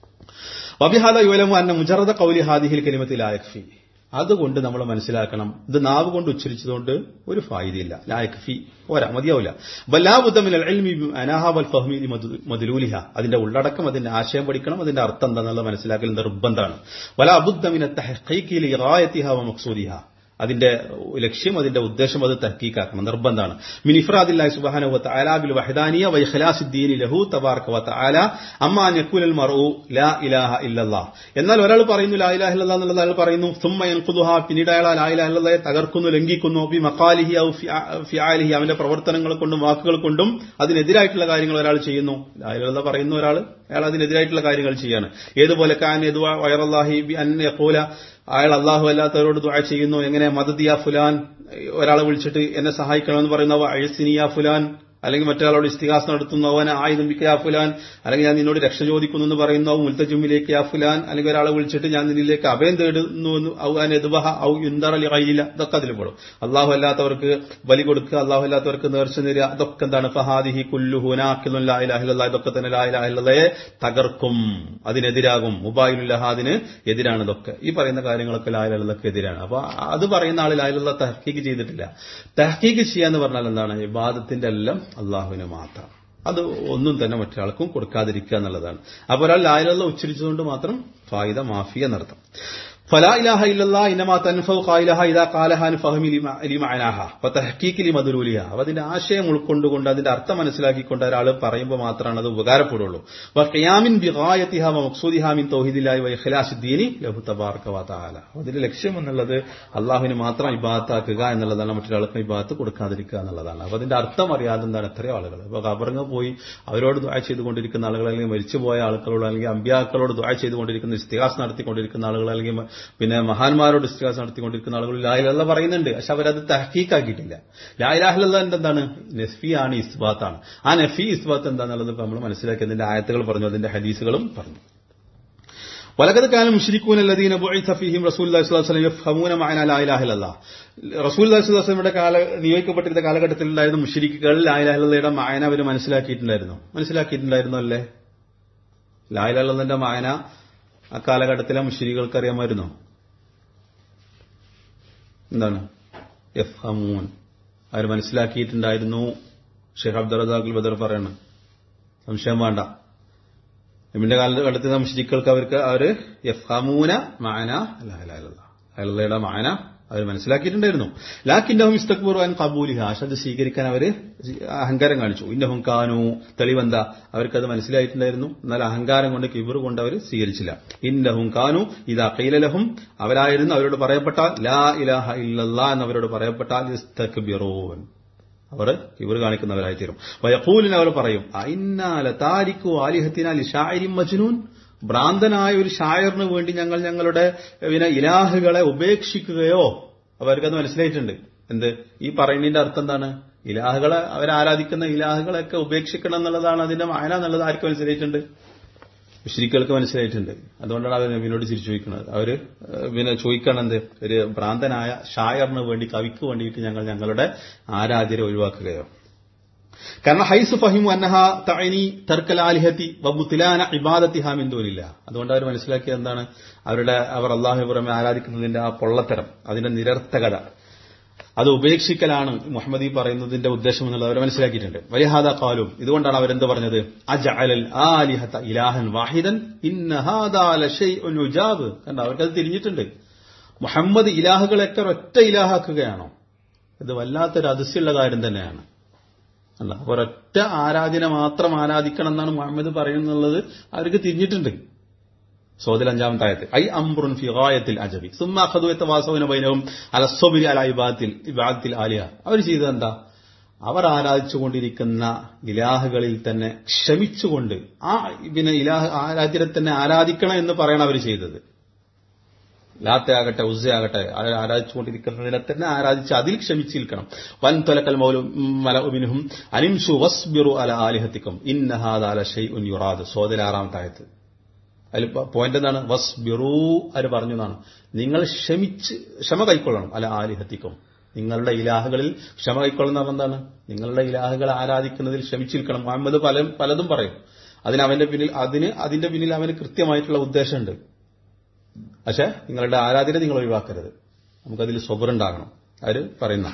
വബിഹാല യുവലമു അന്ന മുജറദ കൗലി ഹാദിഹിൽ കലിമത്തിൽ ആയക്ഫി അതുകൊണ്ട് നമ്മൾ മനസ്സിലാക്കണം ഇത് നാവ് കൊണ്ട് ഉച്ചരിച്ചതുകൊണ്ട് ഒരു ഫായിദയില്ല ലായക്ഫി പോരാ മതിയാവില്ല ബല്ലാബുദ്ധമിൽ അനാഹാബൽ ഫഹ്മി മതിലൂലിഹ അതിന്റെ ഉള്ളടക്കം അതിന്റെ ആശയം പഠിക്കണം അതിന്റെ അർത്ഥം എന്താണെന്നുള്ള മനസ്സിലാക്കൽ നിർബന്ധമാണ് വല അബുദ്ധമിനെ തഹീഖിൽ ഇറായത്തിഹ വ മക്സൂദിഹ അതിന്റെ ലക്ഷ്യം അതിന്റെ ഉദ്ദേശം അത് തഹക്കീക്കാക്കണം നിർബന്ധമാണ് മിൻ ഇഫ്രാദില്ലാഹി സുബ്ഹാനഹു വ തആല ബിൽ വഹദാനിയ വ ഇഖ്ലാസുദ്ദീൻ ലഹു തബാറക വ തആല അമ്മാ അൻ യഖൂലൽ മർഉ ലാ ഇലാഹ ഇല്ലല്ലാഹ് എന്നാൽ ഒരാൾ പറയുന്നു ലാ ഇലാഹ ഇല്ലല്ലാഹ് എന്നുള്ളത് അയാൾ പറയുന്നു സുമ്മ യൻഖുദുഹ പിന്നീട് അയാൾ ലാ ഇലാഹ ഇല്ലല്ലാഹെ തകർക്കുന്നു ലംഘിക്കുന്നു ബി മഖാലിഹി ഔ ഫിആലിഹി അവന്റെ പ്രവർത്തനങ്ങൾ കൊണ്ടും വാക്കുകൾ കൊണ്ടും അതിനെതിരായിട്ടുള്ള കാര്യങ്ങൾ ഒരാൾ ചെയ്യുന്നു ലാ ഇലാഹ ഇല്ലല്ലാഹ് പറയുന്ന ഒരാൾ അയാൾ അതിനെതിരായിട്ടുള്ള കാര്യങ്ങൾ ചെയ്യാണ് ഏതുപോലെ കാൻ യദുവ വയറല്ലാഹി ബി അൻ യഖൂല അയാൾ അള്ളാഹു അല്ലാത്തവരോട് ദുആ ചെയ്യുന്നു എങ്ങനെ മദദിയ ഫുലാൻ ഒരാളെ വിളിച്ചിട്ട് എന്നെ സഹായിക്കണമെന്ന് പറയുന്ന അഴസിനിയ ഫുലാൻ അല്ലെങ്കിൽ മറ്റൊരാളോട് ഇസ്തിഹാസ് നടത്തുന്നു അവൻ ആയുധം വിക്കയാ ഫുലാൻ അല്ലെങ്കിൽ ഞാൻ നിന്നോട് രക്ഷ ചോദിക്കുന്നു എന്ന് പറയുന്നു മുൽത്തജുമിലേക്ക് യാ ഫുലാൻ അല്ലെങ്കിൽ ഒരാളെ വിളിച്ചിട്ട് ഞാൻ നിന്നിലേക്ക് അഭയം തേടുന്നു എന്ന് ഔ അൻ എദ്ബഹ ഔ യുന്ദറലി കയ്യില്ല ഇതൊക്കെ അതിൽ പെടും അള്ളാഹു അല്ലാത്തവർക്ക് ബലി കൊടുക്കുക അള്ളാഹു അല്ലാത്തവർക്ക് നേർച്ച നേരുക അതൊക്കെ എന്താണ് ഫഹാദിഹി കുല്ലുഹു നാക്കിലുൻ ലാ ഇലാഹ ഇല്ലല്ലാഹ് ഇതൊക്കെ തന്നെ ലാ ഇലാഹ ഇല്ലല്ലയെ തകർക്കും അതിനെതിരാകും മുബായിലുല്ലഹാദിന് എതിരാണ് ഇതൊക്കെ ഈ പറയുന്ന കാര്യങ്ങളൊക്കെ ലാ ഇലാഹ ഇല്ലല്ലഹക്ക് എതിരാണ് അപ്പൊ അത് പറയുന്ന ആൾ ലാ ഇലാഹ തഹ്ക്കീക്ക് ചെയ്തിട്ടില്ല തഹ്ക്കീക്ക് ചെയ്യാന്ന് പറഞ്ഞാൽ എന്താണ് ഇബാദത്തിന്റെ എല്ലാം അള്ളാഹുവിന് മാത്രം അത് ഒന്നും തന്നെ മറ്റൊരാൾക്കും കൊടുക്കാതിരിക്കുക എന്നുള്ളതാണ് അപ്പോൾ ഒരാൾ ലായിലുള്ള ഉച്ചരിച്ചുകൊണ്ട് മാത്രം ഫായിദ മാഫിയ നടത്തും فلا إله إلا الله إنما تنفع قائلها إذا قالها فهم لمعناها فتحقيق لمدلولها അതിന്റെ ആശയം ഉൾക്കൊണ്ടുകൊണ്ട് അതിന്റെ അർത്ഥം മനസ്സിലാക്കിക്കൊണ്ട് ഒരാൾ പറയുമ്പോൾ മാത്രമാണ് അത് ഉപകാരപ്പെടുള്ളൂ വഖിയാമിൻ ബിഗായതിഹ വമഖ്സൂദിഹ മിൻ തൗഹീദില്ലാഹി വഇഖ്ലാസി ദീനി ലഹു തബാറക വതആല അതിന്റെ ലക്ഷ്യം എന്നുള്ളത് അള്ളാഹുവിന് മാത്രം ഇബാദത്താക്കുക എന്നുള്ളതാണ് മറ്റൊരാൾക്ക് ഇബാദത്ത് കൊടുക്കാതിരിക്കുക എന്നുള്ളതാണ് അപ്പൊ അതിന്റെ അർത്ഥം അറിയാതെ എന്താണ് എത്രയോ ആളുകൾ ഇപ്പൊ കബറിങ് പോയി അവരോട് ദുആ ചെയ്തുകൊണ്ടിരിക്കുന്ന ആളുകൾ അല്ലെങ്കിൽ മരിച്ചുപോയ ആളുകളോട് അല്ലെങ്കിൽ അമ്പ്യാക്കളോട് ദുആ ചെയ്തുകൊണ്ടിരിക്കുന്ന ഇസ്തിഹാസ് നടത്തിക്കൊണ്ടിരിക്കുന്ന ആളുകൾ അല്ലെങ്കിൽ പിന്നെ മഹാന്മാരോട് ഇസ്തിഹാസ് നടത്തിക്കൊണ്ടിരിക്കുന്ന ആളുകൾ ലായിലല്ല പറയുന്നുണ്ട് പക്ഷെ അവരത് തഹക്കീക്കാക്കിയിട്ടില്ല ലായിലാഹിലുള്ള എന്താണ് നഫിയാണ് ഇസ്ബാത്താണ് ആ നഫി ഇസ്ബാത്ത് എന്താണെന്നുള്ളത് ഇപ്പൊ നമ്മൾ മനസ്സിലാക്കി അതിന്റെ ആയത്തുകൾ പറഞ്ഞു അതിന്റെ ഹദീസുകളും പറഞ്ഞു ولقد كان المشركون الذين بعث فيهم رسول الله صلى الله عليه وسلم يفهمون معنى لا اله الا الله റസൂൽ ദാസുദാസയുടെ കാല നിയോഗിക്കപ്പെട്ടിരുന്ന കാലഘട്ടത്തിൽ ഉണ്ടായിരുന്ന മുഷരിക്കുകൾ ലായിലാഹുള്ളയുടെ മായന അവർ മനസ്സിലാക്കിയിട്ടുണ്ടായിരുന്നു മനസ്സിലാക്കിയിട്ടുണ്ടായിരുന്നു അല്ലേ ലായിലാഹുള്ളതിന്റെ മായന ആ കാലഘട്ടത്തിലെ മുഷരികൾക്ക് അറിയാമായിരുന്നോ എന്താണ് എഫ് ഹമൂൻ അവർ മനസ്സിലാക്കിയിട്ടുണ്ടായിരുന്നു ഷെയ്ഖ് അബ്ദുൾ റസാഖുൽ ബദർ പറയണം സംശയം വേണ്ട ഇമിന്റെ കാലഘട്ടത്തിലെ മുഷരിക്കൾക്ക് അവർക്ക് അവര് എഫ് ഹമൂന മാന അലയുടെ മാന അവർ മനസ്സിലാക്കിയിട്ടുണ്ടായിരുന്നു ലാക്കിന്നഹും ഇസ്തക്ബുർ അൻ കബൂലിഹ അത് സ്വീകരിക്കാൻ അവര് അഹങ്കാരം കാണിച്ചു ഇന്നഹും കാനു തെളിവെന്താ അവർക്കത് മനസ്സിലായിട്ടുണ്ടായിരുന്നു എന്നാൽ അഹങ്കാരം കൊണ്ട് കിബിർ കൊണ്ട് അവർ സ്വീകരിച്ചില്ല ഇന്നഹും കാനു ഇതാ കൈലലഹും അവരായിരുന്നു അവരോട് പറയപ്പെട്ടാൽ ലാ ഇലാഹ ഇല്ലല്ലാ എന്നവരോട് പറയപ്പെട്ടാൽ ഇസ്തക്ബിറൂൻ അവർ ഇവർ കാണിക്കുന്നവരായി തീരും വയക്കൂലിന് അവർ പറയും അയിന്നാല താരിക്കു ആലിഹത്തിനാൽ ഷായരിം മജ്നൂൻ ഭ്രാന്തനായ ഒരു ഷായറിന് വേണ്ടി ഞങ്ങൾ ഞങ്ങളുടെ പിന്നെ ഇലാഹുകളെ ഉപേക്ഷിക്കുകയോ അവർക്കത് മനസ്സിലായിട്ടുണ്ട് എന്ത് ഈ പറയുന്നതിന്റെ അർത്ഥം എന്താണ് ഇലാഹുകളെ അവരാരാധിക്കുന്ന ഇലാഹുകളെയൊക്കെ ഉപേക്ഷിക്കണം എന്നുള്ളതാണ് അതിന്റെ മായന എന്നുള്ളത് ആർക്ക് മനസ്സിലായിട്ടുണ്ട് മുഷ്രിക്കൾക്ക് മനസ്സിലായിട്ടുണ്ട് അതുകൊണ്ടാണ് അവർ നബീനോട് തിരിച്ചു ചോദിക്കുന്നത് അവര് പിന്നെ ചോദിക്കണം എന്ത് ഒരു ഭ്രാന്തനായ ഷായറിന് വേണ്ടി കവിക്ക് വേണ്ടിയിട്ട് ഞങ്ങൾ ഞങ്ങളുടെ ആരാധ്യരെ ഒഴിവാക്കുകയോ കാരണം ഹൈസ് ഫഹിമു അന്നഹ തഅനി തർക്കൽ ആലിഹത്തി വബുത്തിലാന ഇബാദത്തിഹ മിൻ ദൂനില്ല അതുകൊണ്ട് അവർ മനസ്സിലാക്കിയത് എന്താണ് അവരുടെ അവർ അള്ളാഹു പുറമെ ആരാധിക്കുന്നതിന്റെ ആ പൊള്ളത്തരം അതിന്റെ നിരർത്ഥകത അത് ഉപേക്ഷിക്കലാണ് മുഹമ്മദ് ഈ പറയുന്നതിന്റെ ഉദ്ദേശം എന്നുള്ളത് അവർ മനസ്സിലാക്കിയിട്ടുണ്ട് വലിഹാദ കാലും ഇതുകൊണ്ടാണ് അവരെന്ത് പറഞ്ഞത് അജഅലൽ ആലിഹത ഇലാഹൻ വാഹിദൻ ഇന്ന ഹാദാ ലശൈഉൻ ഉജാബ് കണ്ട അവർക്കത് തിരിഞ്ഞിട്ടുണ്ട് മുഹമ്മദ് ഇലാഹുകളൊക്കെ ഒറ്റ ഇലാഹാക്കുകയാണോ ഇത് വല്ലാത്തൊരു അതിശയുള്ള കാര്യം തന്നെയാണ് അല്ല ഒരൊറ്റ ആരാധന മാത്രം ആരാധിക്കണം എന്നാണ് മുഹമ്മദ് പറയുന്നുള്ളത് അവർക്ക് തിരിഞ്ഞിട്ടുണ്ട് സോദിൽ അഞ്ചാമത്തെ ആയത്ത് ഐ അംറുൻ ഫിഗായത്തിൽ അജബി സുമ്മ അഖദുവത്തെ വാസവന ബൈനവും അലസ്വബിരി അല ഇബാദത്തിൽ ഇബാദത്തിൽ ആലിയ അവർ ചെയ്തത് എന്താ അവർ ആരാധിച്ചുകൊണ്ടിരിക്കുന്ന ഇലാഹുകളിൽ തന്നെ ക്ഷമിച്ചുകൊണ്ട് ആ പിന്നെ ഇലാഹ് ആരാധ്യരെ തന്നെ ആരാധിക്കണം എന്ന് പറയണം അവർ ചെയ്തത് ലാത്തയാകട്ടെ ഉസ്സയാകട്ടെ ആരാധിച്ചുകൊണ്ടിരിക്കുന്നതിനെ തന്നെ ആരാധിച്ച് അതിൽ ക്ഷമിച്ച് നിൽക്കണം വൻ തൊലക്കൽ മൗലും മലമിനും അനിംഷു വസ്ബിറു അല ആലിഹത്തിക്കും ഇന്നഹാദ് അല ഷെയ് ഉൻ യുറാദ് സോദര ആറാമത്തെ ആയത്ത് അതിൽ പോയിന്റ് എന്താണ് വസ്ബിറു അവർ പറഞ്ഞു എന്നാണ് നിങ്ങൾ ക്ഷമിച്ച് ക്ഷമ കൈക്കൊള്ളണം അല ആലിഹത്തിക്കും നിങ്ങളുടെ ഇലാഹുകളിൽ ക്ഷമ കൈക്കൊള്ളുന്ന എന്താണ് നിങ്ങളുടെ ഇലാഹുകൾ ആരാധിക്കുന്നതിൽ ക്ഷമിച്ചിരിക്കണം മുഹമ്മദ് പല പലതും പറയും അതിന് അവന്റെ പിന്നിൽ അതിന് അതിന്റെ പിന്നിൽ അവന് കൃത്യമായിട്ടുള്ള ഉദ്ദേശമുണ്ട് പക്ഷെ നിങ്ങളുടെ ആരാധന നിങ്ങൾ ഒഴിവാക്കരുത് നമുക്കതിൽ സ്വബറുണ്ടാകണം അവര് പറയുന്ന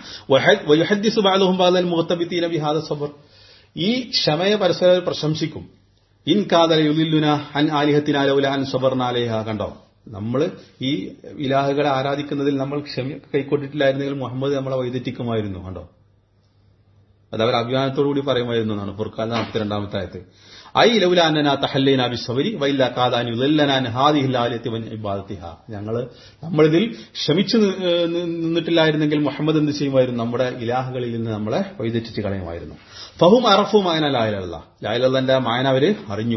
സ്വബർ ഈ ക്ഷമയെ പരസ്പരം പ്രശംസിക്കും ഇൻ കാതല യുലില്ലുന അൻ ആലിഹത്തിനാലൗല അൻ സ്വബർനാലേഹ കണ്ടോ നമ്മൾ ഈ ഇലാഹുകളെ ആരാധിക്കുന്നതിൽ നമ്മൾ ക്ഷമ കൈക്കൊണ്ടിട്ടില്ലായിരുന്നെങ്കിൽ മുഹമ്മദ് നമ്മളെ വൈദറ്റിക്കുമായിരുന്നു കണ്ടോ അത് അവർ അഭിമാനത്തോടുകൂടി പറയുമായിരുന്നു എന്നാണ് ഫുർഖാൻ നാൽപ്പത്തിരണ്ടാമത്തെ ആയത്ത് ഐ ലൗലാന തഹല്ലേന ബിസ്വരി വൈല്ല കാദാനി ഉലല്ലനാൻ ഹാദിഹിൽ ആലിയത്തി വൻ ഇബാദത്തിഹ ഞങ്ങള് നമ്മളിതിൽ ക്ഷമിച്ചു നിന്നിട്ടില്ലായിരുന്നെങ്കിൽ മുഹമ്മദ് എന്ത് ചെയ്യുമായിരുന്നു നമ്മുടെ ഇലാഹുകളിൽ നിന്ന് നമ്മളെ വൈദറ്റിച്ച് കളയുമായിരുന്നു ഫഹും അറഫു മായന ലായലല്ല ലായലല്ലന്റെ മായന അവര് അറിഞ്ഞു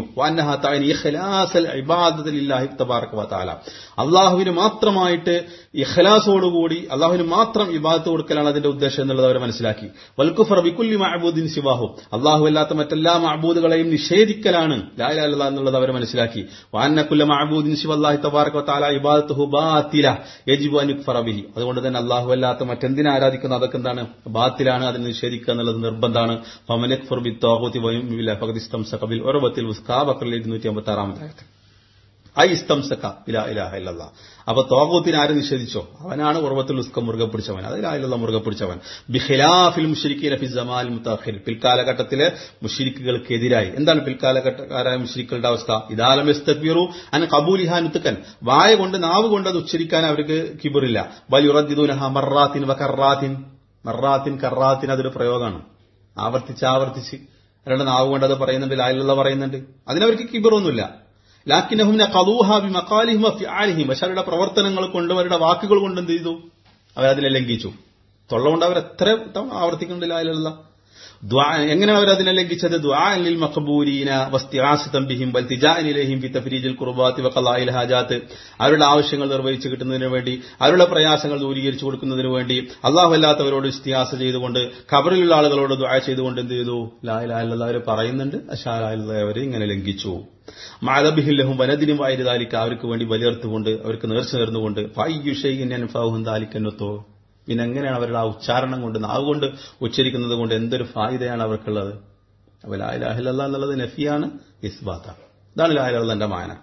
അള്ളാഹുവിന് മാത്രമായിട്ട് ഇഖ്ലാസോടുകൂടി അള്ളാഹുവിന് മാത്രം ഇബാദത്ത് കൊടുക്കലാണ് അതിന്റെ ഉദ്ദേശം എന്നുള്ളത് അവർ മനസ്സിലാക്കി വൽക്കുഫർ ബിക്കുല്ലി മഹബൂദിൻ സിവാഹു അള്ളാഹു അല്ലാത്ത മറ്റെല്ലാ മഹബൂദുകളെയും നിഷേധിക്കലാണ് ലായലല്ല എന്നുള്ളത് അവർ മനസ്സിലാക്കി വാന്നക്കുല്ല മഹബൂദിൻ ശിവല്ലാഹി തബാറക താല ഇബാദത്ത് ഹുബാത്തില യജിബു അനുക്ഫർ ബിഹി അതുകൊണ്ട് തന്നെ അള്ളാഹു അല്ലാത്ത മറ്റെന്തിനെ ആരാധിക്കുന്നു അതൊക്കെ എന്താണ് ബാത്തിലാണ് അതിനെ നിഷേധിക്കുക എന്നുള്ളത് നിർബന്ധമാണ് ഫമനക്ഫർ ബി തോഹൂത്തി വയും ഫഖദ് ഇസ്തംസക ബിൽ ഉറവത്തിൽ ഉസ്കാ ബക്കറിൽ ഇരുന്നൂറ്റി അമ്പത്തി ആറാമത്തെ ആയത്ത് ഐ ഇസ്തംസക്ക ഇലാ ഇലാഹ ഇല്ലല്ലാ അപ്പൊ തോകൂത്തിന് ആര് നിഷേധിച്ചോ അവനാണ് ഉറവത്തിൽ ഉസ്കം മുറുകെ പിടിച്ചവൻ അത് ഇലാഹിലുള്ള മുറുകെ പിടിച്ചവൻ ബിഖിലാഫിൽ മുഷിരിക്കീന ഫി ജമാൽ മുത്താഖിൽ പിൽക്കാലഘട്ടത്തിലെ മുഷിരിക്കുകൾക്കെതിരായി എന്താണ് പിൽക്കാലഘട്ടക്കാരായ മുഷിരിക്കളുടെ അവസ്ഥ ഇതാലം എസ്തക്ബീറു അൻ കബൂലിഹാൻ ഉത്തുക്കൻ വായ കൊണ്ട് നാവ് കൊണ്ട് അത് ഉച്ചരിക്കാൻ അവർക്ക് കിബറില്ല ബലുറദ്ദിദൂനഹ മറാത്തിൻ വകറാത്തിൻ മറാത്തിൻ കറാത്തിൻ അതൊരു പ്രയോഗമാണ് ആവർത്തിച്ച് ആവർത്തിച്ച് അവരുടെ നാവ് കൊണ്ട് അത് പറയുന്നുണ്ട് ലായിലുള്ള പറയുന്നുണ്ട് അതിനവർക്ക് കിബറൊന്നുമില്ല ലാക്കിനഹും കലൂഹാബി മക്കാലിഹിം ആലിഹിം പക്ഷെ അവരുടെ പ്രവർത്തനങ്ങൾ കൊണ്ടും അവരുടെ വാക്കുകൾ കൊണ്ട് എന്ത് ചെയ്തു അവരതിനെ ലംഘിച്ചു തൊള്ള കൊണ്ട് അവർ എത്ര തവണ ആവർത്തിക്കുന്നുണ്ട് ലായിലുള്ള എങ്ങനെയാണ് അവർ അതിനെ ലംഘിച്ചത് ദ്വാലിൽ മഖബൂരീന വസ്തിയാസിതം ബിഹിം വൽത്തിജാനിലേഹിം ബി തഫരീജിൽ കുർബാത്തി വഖലായിൽ ഹാജാത്ത് അവരുടെ ആവശ്യങ്ങൾ നിർവഹിച്ചു കിട്ടുന്നതിന് വേണ്ടി അവരുടെ പ്രയാസങ്ങൾ ദൂരീകരിച്ചു കൊടുക്കുന്നതിന് വേണ്ടി അള്ളാഹു അല്ലാത്തവരോട് ഇസ്തിയാസ ചെയ്തുകൊണ്ട് ഖബറിലുള്ള ആളുകളോട് ദ്വാ ചെയ്തുകൊണ്ട് എന്ത് ചെയ്തു ലായിലായുള്ള അവർ പറയുന്നുണ്ട് അഷാലായുള്ള അവർ ഇങ്ങനെ ലംഘിച്ചു മാതബിഹില്ലഹും വനദിനും വായിരുതാലിക്ക് അവർക്ക് വേണ്ടി ബലിയർത്തുകൊണ്ട് അവർക്ക് നേർച്ച നേർന്നുകൊണ്ട് ഫൈയുഷൈൻ ഫാഹും താലിക്കന്നത്തോ പിന്നെ എങ്ങനെയാണ് അവരുടെ ആ ഉച്ചാരണം കൊണ്ട് നാവ് കൊണ്ട് ഉച്ചരിക്കുന്നത് കൊണ്ട് എന്തൊരു ഫായിദയാണ് അവർക്കുള്ളത് അപ്പൊ ലായിലാഹില്ല എന്നുള്ളത് നഫിയാണ് ഇസ്ബാത്ത ഇതാണ് ലായിലുള്ള മാന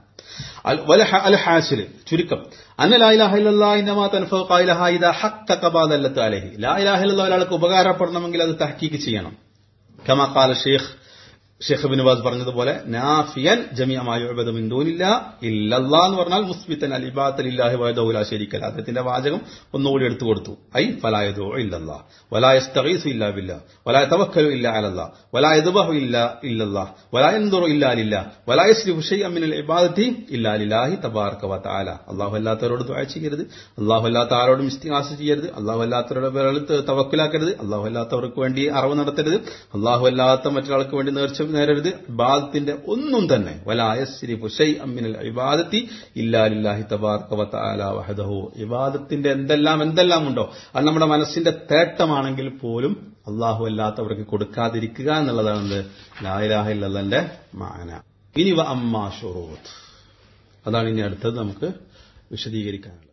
അൽ ഹാസിൽ ചുരുക്കം അന്ന ലായിലാഹില്ലാ തൻഫു ഹക്കബാദല്ലത്ത് അലഹി ലായിലാഹില്ല ഒരാൾക്ക് ഉപകാരപ്പെടണമെങ്കിൽ അത് തഹക്കീക്ക് ചെയ്യണം കമാ കാല ഷെയ്ഖ് ഷെയ്ഖ് ബിൻ വാസ് പറഞ്ഞതുപോലെ നാഫിയൻ ജമിയമായുബദമിന്തൂനില്ല ഇല്ലല്ലാ എന്ന് പറഞ്ഞാൽ മുസ്ബിത്തൻ അൽ ഇബാത്തലില്ലാഹി വയദൗല ശരിക്കല്ല അദ്ദേഹത്തിന്റെ വാചകം ഒന്നുകൂടി എടുത്തു കൊടുത്തു ഐ ഫലായദോ ഇല്ലല്ലാ വലായസ്തഗീസു ഇല്ലാ ബില്ലാ വലായ തവക്കലു ഇല്ല അലല്ലാ വലായദ്ബഹു ഇല്ല ഇല്ലല്ലാ വലായൻദുറു ഇല്ലാ ലില്ലാ വലായസ്രിഫു ഷൈഅൻ മിനൽ ഇബാദത്തി ഇല്ലാ ലില്ലാഹി തബാറക വ തആല അല്ലാഹു അല്ലാത്തവരോട് ദുആ ചെയ്യരുത് അല്ലാഹു അല്ലാത്ത ആരോടും ഇസ്തിഹാസ ചെയ്യരുത് അല്ലാഹു അല്ലാത്തവരുടെ പേരിൽ തവക്കുലാക്കരുത് അല്ലാഹു അല്ലാത്തവർക്ക് വേണ്ടി അറിവ് നടത്തരുത് അല്ലാഹു അല്ലാത്ത മറ്റൊരാൾക്ക് വേണ്ടി നേർച്ച നേരരുത് ഇബാദത്തിന്റെ ഒന്നും തന്നെ വലായസ്രിഫു ഷൈഅൻ മിനൽ ഇബാദത്തി ഇല്ലാ ലില്ലാഹി തബാറക വ തആല വഹദഹു ഇബാദത്തിന്റെ എന്തെല്ലാം എന്തെല്ലാം ഉണ്ടോ അത് നമ്മുടെ മനസ്സിന്റെ തേട്ടമാണെങ്കിൽ പോലും അള്ളാഹു അല്ലാത്തവർക്ക് കൊടുക്കാതിരിക്കുക എന്നുള്ളതാണ് ലായിലാഹില്ലന്റെ മാന ഇനി വ അമ്മാ ഷുറൂത്ത് അതാണ് ഇനി അടുത്തത് നമുക്ക് വിശദീകരിക്കാനുള്ളത്